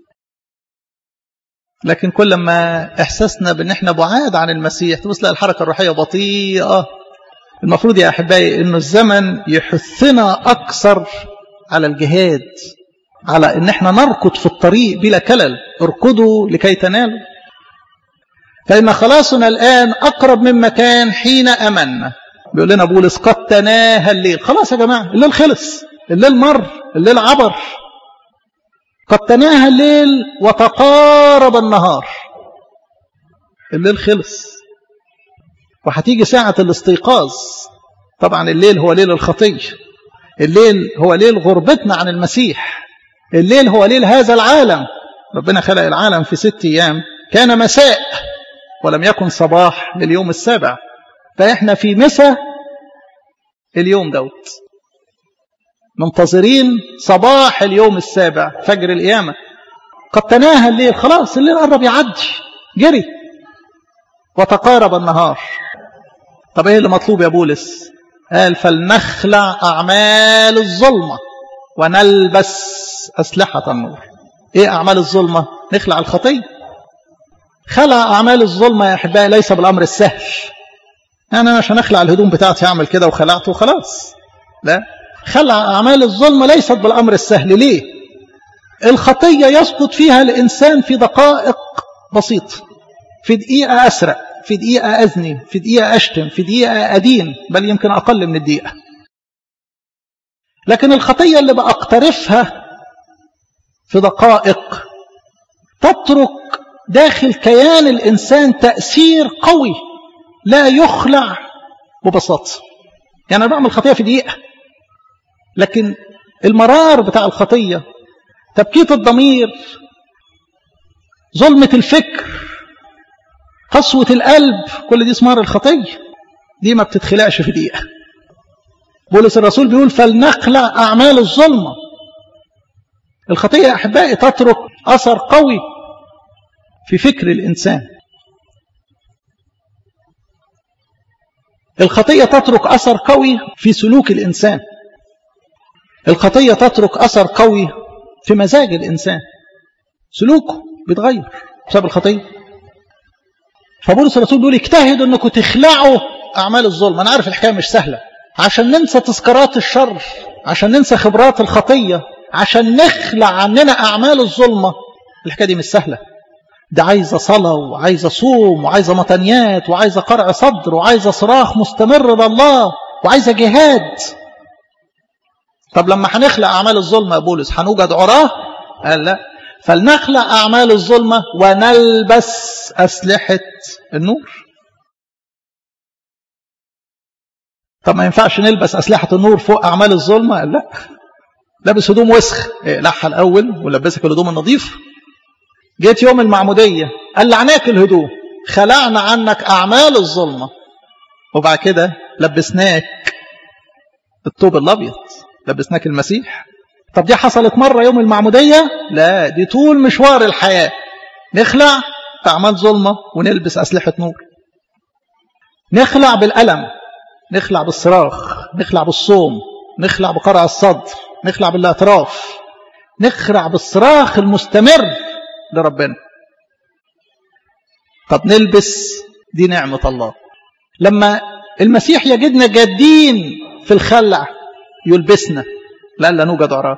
لكن كل ما إحساسنا بأن احنا بعاد عن المسيح تبص لا الحركة الروحية بطيئة المفروض يا أحبائي أنه الزمن يحثنا أكثر على الجهاد على ان احنا نركض في الطريق بلا كلل اركضوا لكي تنالوا فإن خلاصنا الآن أقرب مما كان حين أمنا بيقول لنا بولس قد تناهى الليل خلاص يا جماعة الليل خلص الليل مر الليل عبر قد تناهى الليل وتقارب النهار الليل خلص وهتيجي ساعة الاستيقاظ طبعا الليل هو ليل الخطيه الليل هو ليل غربتنا عن المسيح الليل هو ليل هذا العالم ربنا خلق العالم في ست أيام كان مساء ولم يكن صباح لليوم السابع فإحنا في مساء اليوم دوت منتظرين صباح اليوم السابع فجر القيامة قد تناهى الليل خلاص الليل قرب يعدي جري وتقارب النهار طب ايه اللي مطلوب يا بولس قال فلنخلع أعمال الظلمة ونلبس أسلحة النور إيه أعمال الظلمة نخلع الخطية خلع أعمال الظلمة يا أحبائي ليس بالأمر السهل يعني أنا عشان أخلع الهدوم بتاعتي أعمل كده وخلعته وخلاص لا خلع أعمال الظلمة ليست بالأمر السهل ليه الخطية يسقط فيها الإنسان في دقائق بسيطة في دقيقة أسرق في دقيقة أزني في دقيقة أشتم في دقيقة أدين بل يمكن أقل من الدقيقة لكن الخطية اللي بأقترفها في دقائق تترك داخل كيان الإنسان تأثير قوي لا يخلع ببساطة يعني أنا بعمل خطية في دقيقة لكن المرار بتاع الخطية تبكيت الضمير ظلمة الفكر قسوة القلب كل دي اسمار الخطية دي ما بتتخلقش في دقيقة بولس الرسول بيقول فلنخلع أعمال الظلمة الخطية يا أحبائي تترك أثر قوي في فكر الإنسان الخطية تترك أثر قوي في سلوك الإنسان الخطية تترك أثر قوي في مزاج الإنسان سلوكه بيتغير بسبب الخطية فبولس الرسول بيقول اجتهدوا انكم تخلعوا اعمال الظلم انا عارف الحكايه مش سهله عشان ننسى تذكارات الشر عشان ننسى خبرات الخطيه عشان نخلع عننا اعمال الظلمه الحكايه دي مش سهله ده عايزه صلاه وعايزه صوم وعايزه مطنيات وعايزه قرع صدر وعايزه صراخ مستمر لله وعايزه جهاد طب لما هنخلع اعمال الظلمه يا بولس هنوجد عراه قال لا فلنخلع أعمال الظلمة ونلبس أسلحة النور طب ما ينفعش نلبس أسلحة النور فوق أعمال الظلمة قال لا لابس هدوم وسخ اقلعها الأول ولبسك الهدوم النظيف جيت يوم المعمودية قلعناك الهدوم خلعنا عنك أعمال الظلمة وبعد كده لبسناك الطوب الأبيض لبسناك المسيح طب دي حصلت مرة يوم المعمودية لا دي طول مشوار الحياة نخلع في أعمال ظلمة ونلبس أسلحة نور نخلع بالألم نخلع بالصراخ نخلع بالصوم نخلع بقرع الصدر نخلع بالاعتراف نخلع بالصراخ المستمر لربنا طب نلبس دي نعمة الله لما المسيح يجدنا جادين في الخلع يلبسنا لألا نوجد عراق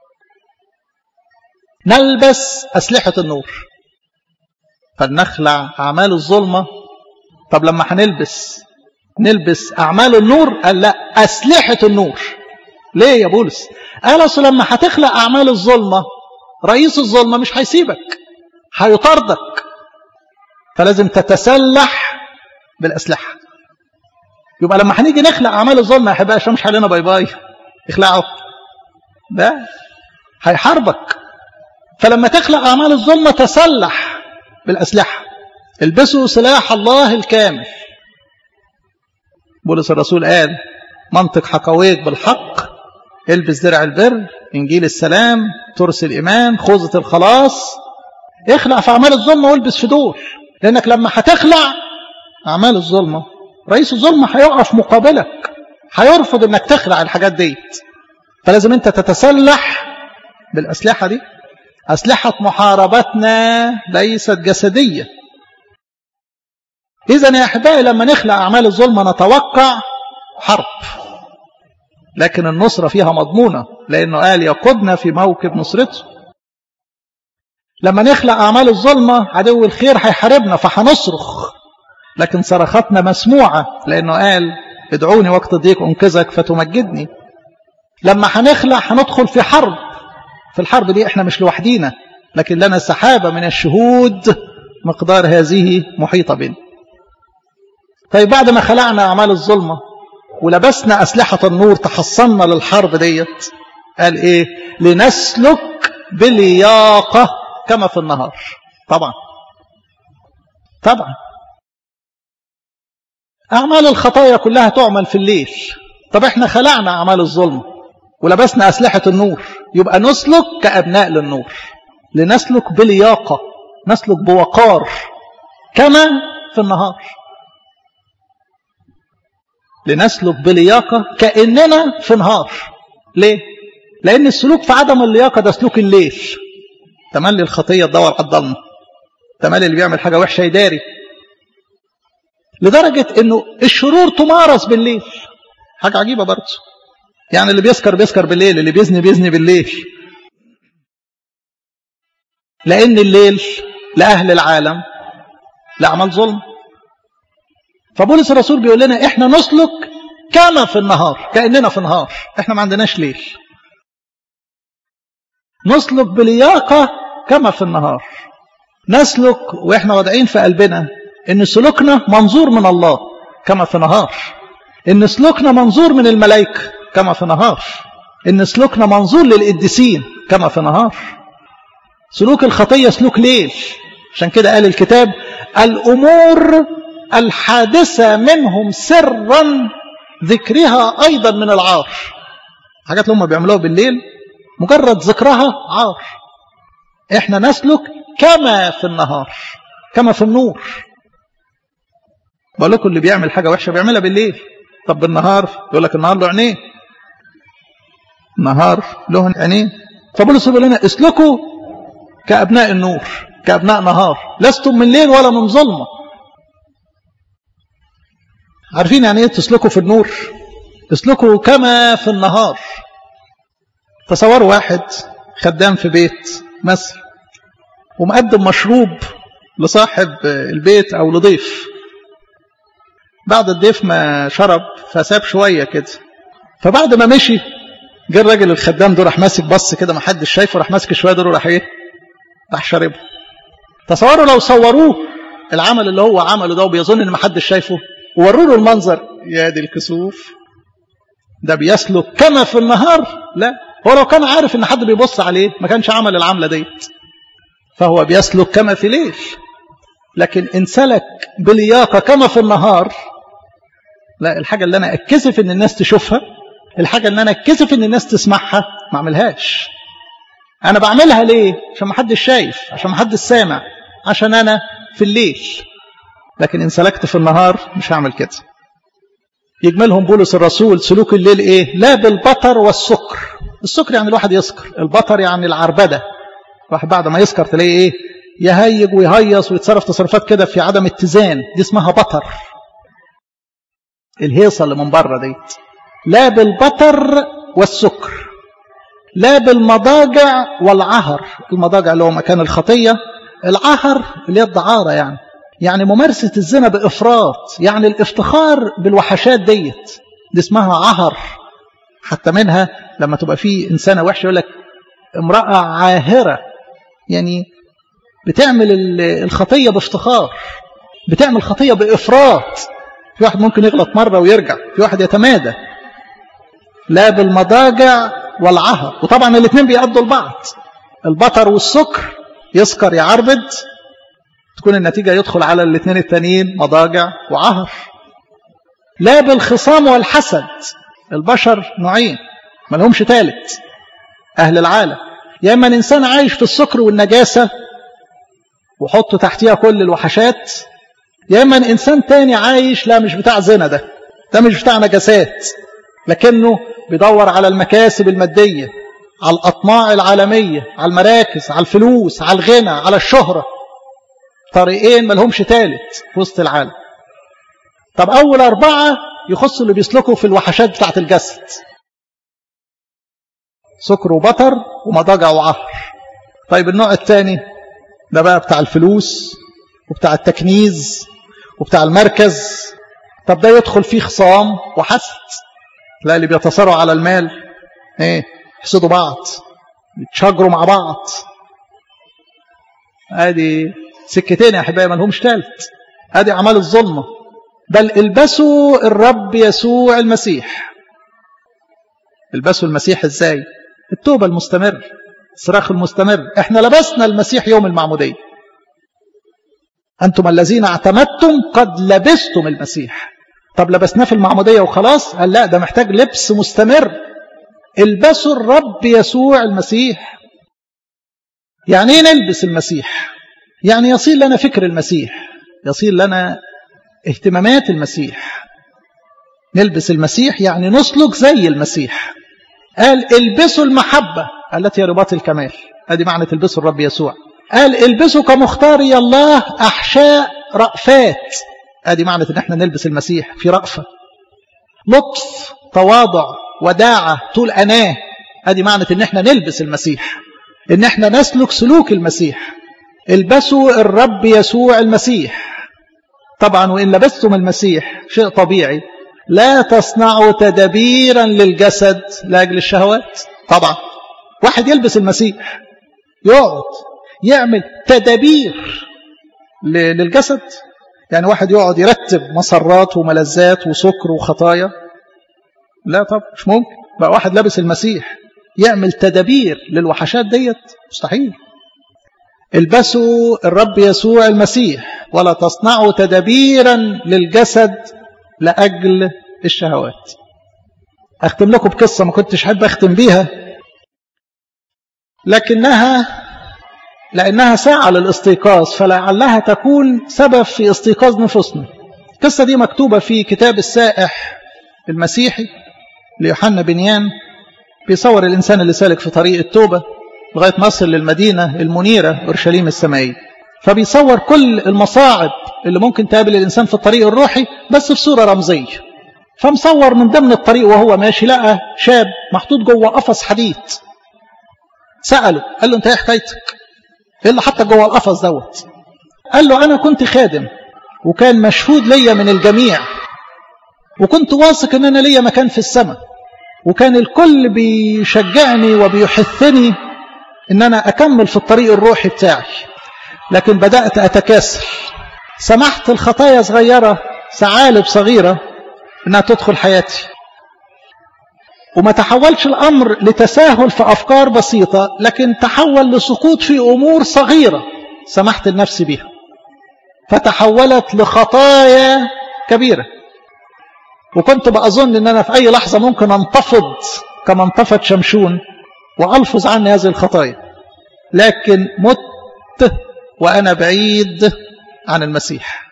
نلبس أسلحة النور فلنخلع أعمال الظلمة طب لما هنلبس نلبس أعمال النور قال لا أسلحة النور ليه يا بولس قال أصل لما هتخلق أعمال الظلمة رئيس الظلمة مش هيسيبك هيطاردك فلازم تتسلح بالأسلحة يبقى لما هنيجي نخلق أعمال الظلمة يا حبايبي مش حالنا باي باي اخلعه ده هيحاربك فلما تخلق أعمال الظلمة تسلح بالأسلحة البسوا سلاح الله الكامل بولس الرسول قال منطق حقويك بالحق البس درع البر انجيل السلام ترس الايمان خوذه الخلاص اخلع في اعمال الظلمه والبس في دول لانك لما هتخلع اعمال الظلمه رئيس الظلمه هيقف مقابلك هيرفض انك تخلع الحاجات ديت فلازم انت تتسلح بالاسلحه دي اسلحه محاربتنا ليست جسديه اذا يا احبائي لما نخلع اعمال الظلمه نتوقع حرب لكن النصرة فيها مضمونة لأنه قال يقودنا في موكب نصرته لما نخلق أعمال الظلمة عدو الخير هيحاربنا فهنصرخ لكن صرخاتنا مسموعة لأنه قال ادعوني وقت الضيق أنقذك فتمجدني لما هنخلع هندخل في حرب في الحرب دي احنا مش لوحدينا لكن لنا سحابة من الشهود مقدار هذه محيطة بنا طيب بعد ما خلعنا أعمال الظلمة ولبسنا أسلحة النور تحصلنا للحرب ديت قال إيه لنسلك بلياقة كما في النهار طبعا طبعا أعمال الخطايا كلها تعمل في الليل طب احنا خلعنا أعمال الظلم ولبسنا أسلحة النور يبقى نسلك كأبناء للنور لنسلك بلياقة نسلك بوقار كما في النهار لنسلك بلياقة كأننا في نهار ليه؟ لأن السلوك في عدم اللياقة ده سلوك الليل تملي الخطية تدور على الضلمة تملي اللي بيعمل حاجة وحشة يداري لدرجة أنه الشرور تمارس بالليل حاجة عجيبة برضه يعني اللي بيسكر بيسكر بالليل اللي بيزني بيزني بالليل لأن الليل لأهل العالم لأعمال ظلم فبولس الرسول بيقول لنا احنا نسلك كما في النهار كأننا في نهار احنا ما عندناش ليل نسلك بلياقة كما في النهار نسلك واحنا واضعين في قلبنا ان سلوكنا منظور من الله كما في نهار ان سلوكنا منظور من الملائكة كما في نهار ان سلوكنا منظور للقديسين كما في نهار سلوك الخطية سلوك ليل عشان كده قال الكتاب الأمور الحادثة منهم سرا ذكرها أيضا من العار حاجات اللي هم بيعملوها بالليل مجرد ذكرها عار احنا نسلك كما في النهار كما في النور بقول لكم اللي بيعمل حاجة وحشة بيعملها بالليل طب بالنهار يقول لك النهار له عينين النهار له عينين فبولس بيقول لنا اسلكوا كأبناء النور كأبناء نهار لستم من ليل ولا من ظلمه عارفين يعني ايه تسلكوا في النور تسلكوا كما في النهار تصوروا واحد خدام في بيت مثلا ومقدم مشروب لصاحب البيت او لضيف بعد الضيف ما شرب فساب شوية كده فبعد ما مشي جه الراجل الخدام ده راح ماسك بص كده ما حدش شايفه راح ماسك شويه ده راح ايه راح شاربه تصوروا لو صوروه العمل اللي هو عمله ده وبيظن ان ما حدش شايفه ووروا له المنظر يا دي الكسوف ده بيسلك كما في النهار لا هو لو كان عارف ان حد بيبص عليه ما كانش عمل العملة ديت فهو بيسلك كما في ليل لكن ان سلك بلياقة كما في النهار لا الحاجة اللي انا اتكسف ان الناس تشوفها الحاجة اللي انا اتكسف ان الناس تسمعها ما اعملهاش انا بعملها ليه عشان ما حدش شايف عشان ما حدش سامع عشان انا في الليل لكن ان سلكت في النهار مش هعمل كده يجملهم بولس الرسول سلوك الليل ايه لا بالبطر والسكر السكر يعني الواحد يسكر البطر يعني العربدة الواحد بعد ما يسكر تلاقيه ايه يهيج ويهيص ويتصرف تصرفات كده في عدم اتزان دي اسمها بطر الهيصة اللي من بره ديت لا بالبطر والسكر لا بالمضاجع والعهر المضاجع اللي هو مكان الخطية العهر اللي هي الدعارة يعني يعني ممارسة الزنا بإفراط يعني الافتخار بالوحشات ديت دي اسمها عهر حتى منها لما تبقى في إنسانة وحشة يقول لك امرأة عاهرة يعني بتعمل الخطية بافتخار بتعمل خطية بإفراط في واحد ممكن يغلط مرة ويرجع في واحد يتمادى لا بالمضاجع والعهر وطبعا الاثنين بيأدوا لبعض البطر والسكر يسكر يعربد تكون النتيجة يدخل على الاثنين التانيين مضاجع وعهر لا بالخصام والحسد البشر نوعين ما لهمش ثالث أهل العالم يا إما إنسان عايش في السكر والنجاسة وحطوا تحتيها كل الوحشات يا إما إنسان تاني عايش لا مش بتاع زنا ده ده مش بتاع نجاسات لكنه بيدور على المكاسب المادية على الأطماع العالمية على المراكز على الفلوس على الغنى على الشهرة طريقين ما لهمش ثالث في وسط العالم طب أول أربعة يخصوا اللي بيسلكوا في الوحشات بتاعة الجسد سكر وبطر ومضاجع وعهر طيب النوع الثاني ده بقى بتاع الفلوس وبتاع التكنيز وبتاع المركز طب ده يدخل فيه خصام وحسد لا اللي بيتصارعوا على المال ايه يحسدوا بعض يتشاجروا مع بعض ادي سكتين يا احبائي ما لهمش ثالث ادي اعمال الظلمه بل البسوا الرب يسوع المسيح البسوا المسيح ازاي التوبه المستمر الصراخ المستمر احنا لبسنا المسيح يوم المعموديه انتم الذين اعتمدتم قد لبستم المسيح طب لبسناه في المعموديه وخلاص قال لا ده محتاج لبس مستمر البسوا الرب يسوع المسيح يعني ايه نلبس المسيح يعني يصير لنا فكر المسيح يصير لنا اهتمامات المسيح نلبس المسيح يعني نسلك زي المسيح قال البسوا المحبة التي هي رباط الكمال ادي معنى تلبسوا الرب يسوع قال البسوا كمختاري الله أحشاء رأفات ادي معنى ان احنا نلبس المسيح في رأفة لطف تواضع وداعة طول أناه ادي معنى ان احنا نلبس المسيح ان احنا نسلك سلوك المسيح البسوا الرب يسوع المسيح طبعا وإن لبستم المسيح شيء طبيعي لا تصنعوا تدبيرا للجسد لأجل الشهوات طبعا واحد يلبس المسيح يقعد يعمل تدبير للجسد يعني واحد يقعد يرتب مسرات وملذات وسكر وخطايا لا طب مش ممكن بقى واحد لابس المسيح يعمل تدابير للوحشات ديت مستحيل البسوا الرب يسوع المسيح ولا تصنعوا تدابيرا للجسد لأجل الشهوات أختم لكم بقصة ما كنتش حابب أختم بيها لكنها لأنها ساعة للاستيقاظ فلعلها تكون سبب في استيقاظ نفوسنا القصة دي مكتوبة في كتاب السائح المسيحي ليوحنا بنيان بيصور الإنسان اللي سالك في طريق التوبة لغاية ما يصل للمدينة المنيرة أورشليم السمائية فبيصور كل المصاعب اللي ممكن تقابل الإنسان في الطريق الروحي بس في صورة رمزية فمصور من ضمن الطريق وهو ماشي لقى شاب محطوط جوه قفص حديد سأله قال له انت ايه حكايتك ايه اللي حطك جوه القفص دوت قال له انا كنت خادم وكان مشهود ليا من الجميع وكنت واثق ان انا ليا مكان في السماء وكان الكل بيشجعني وبيحثني ان انا اكمل في الطريق الروحي بتاعي لكن بدأت اتكاسل سمحت الخطايا صغيرة ثعالب صغيرة انها تدخل حياتي وما تحولش الأمر لتساهل في أفكار بسيطة لكن تحول لسقوط في أمور صغيرة سمحت النفس بها فتحولت لخطايا كبيرة وكنت بأظن أن أنا في أي لحظة ممكن أنتفض كما انتفض شمشون وألفظ عني هذه الخطايا لكن مت وأنا بعيد عن المسيح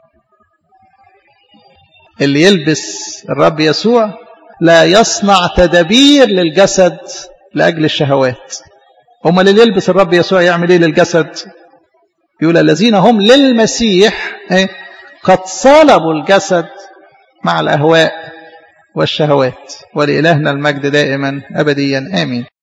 اللي يلبس الرب يسوع لا يصنع تدابير للجسد لأجل الشهوات هم اللي يلبس الرب يسوع يعمل ايه للجسد يقول الذين هم للمسيح قد صلبوا الجسد مع الأهواء والشهوات ولإلهنا المجد دائما أبديا آمين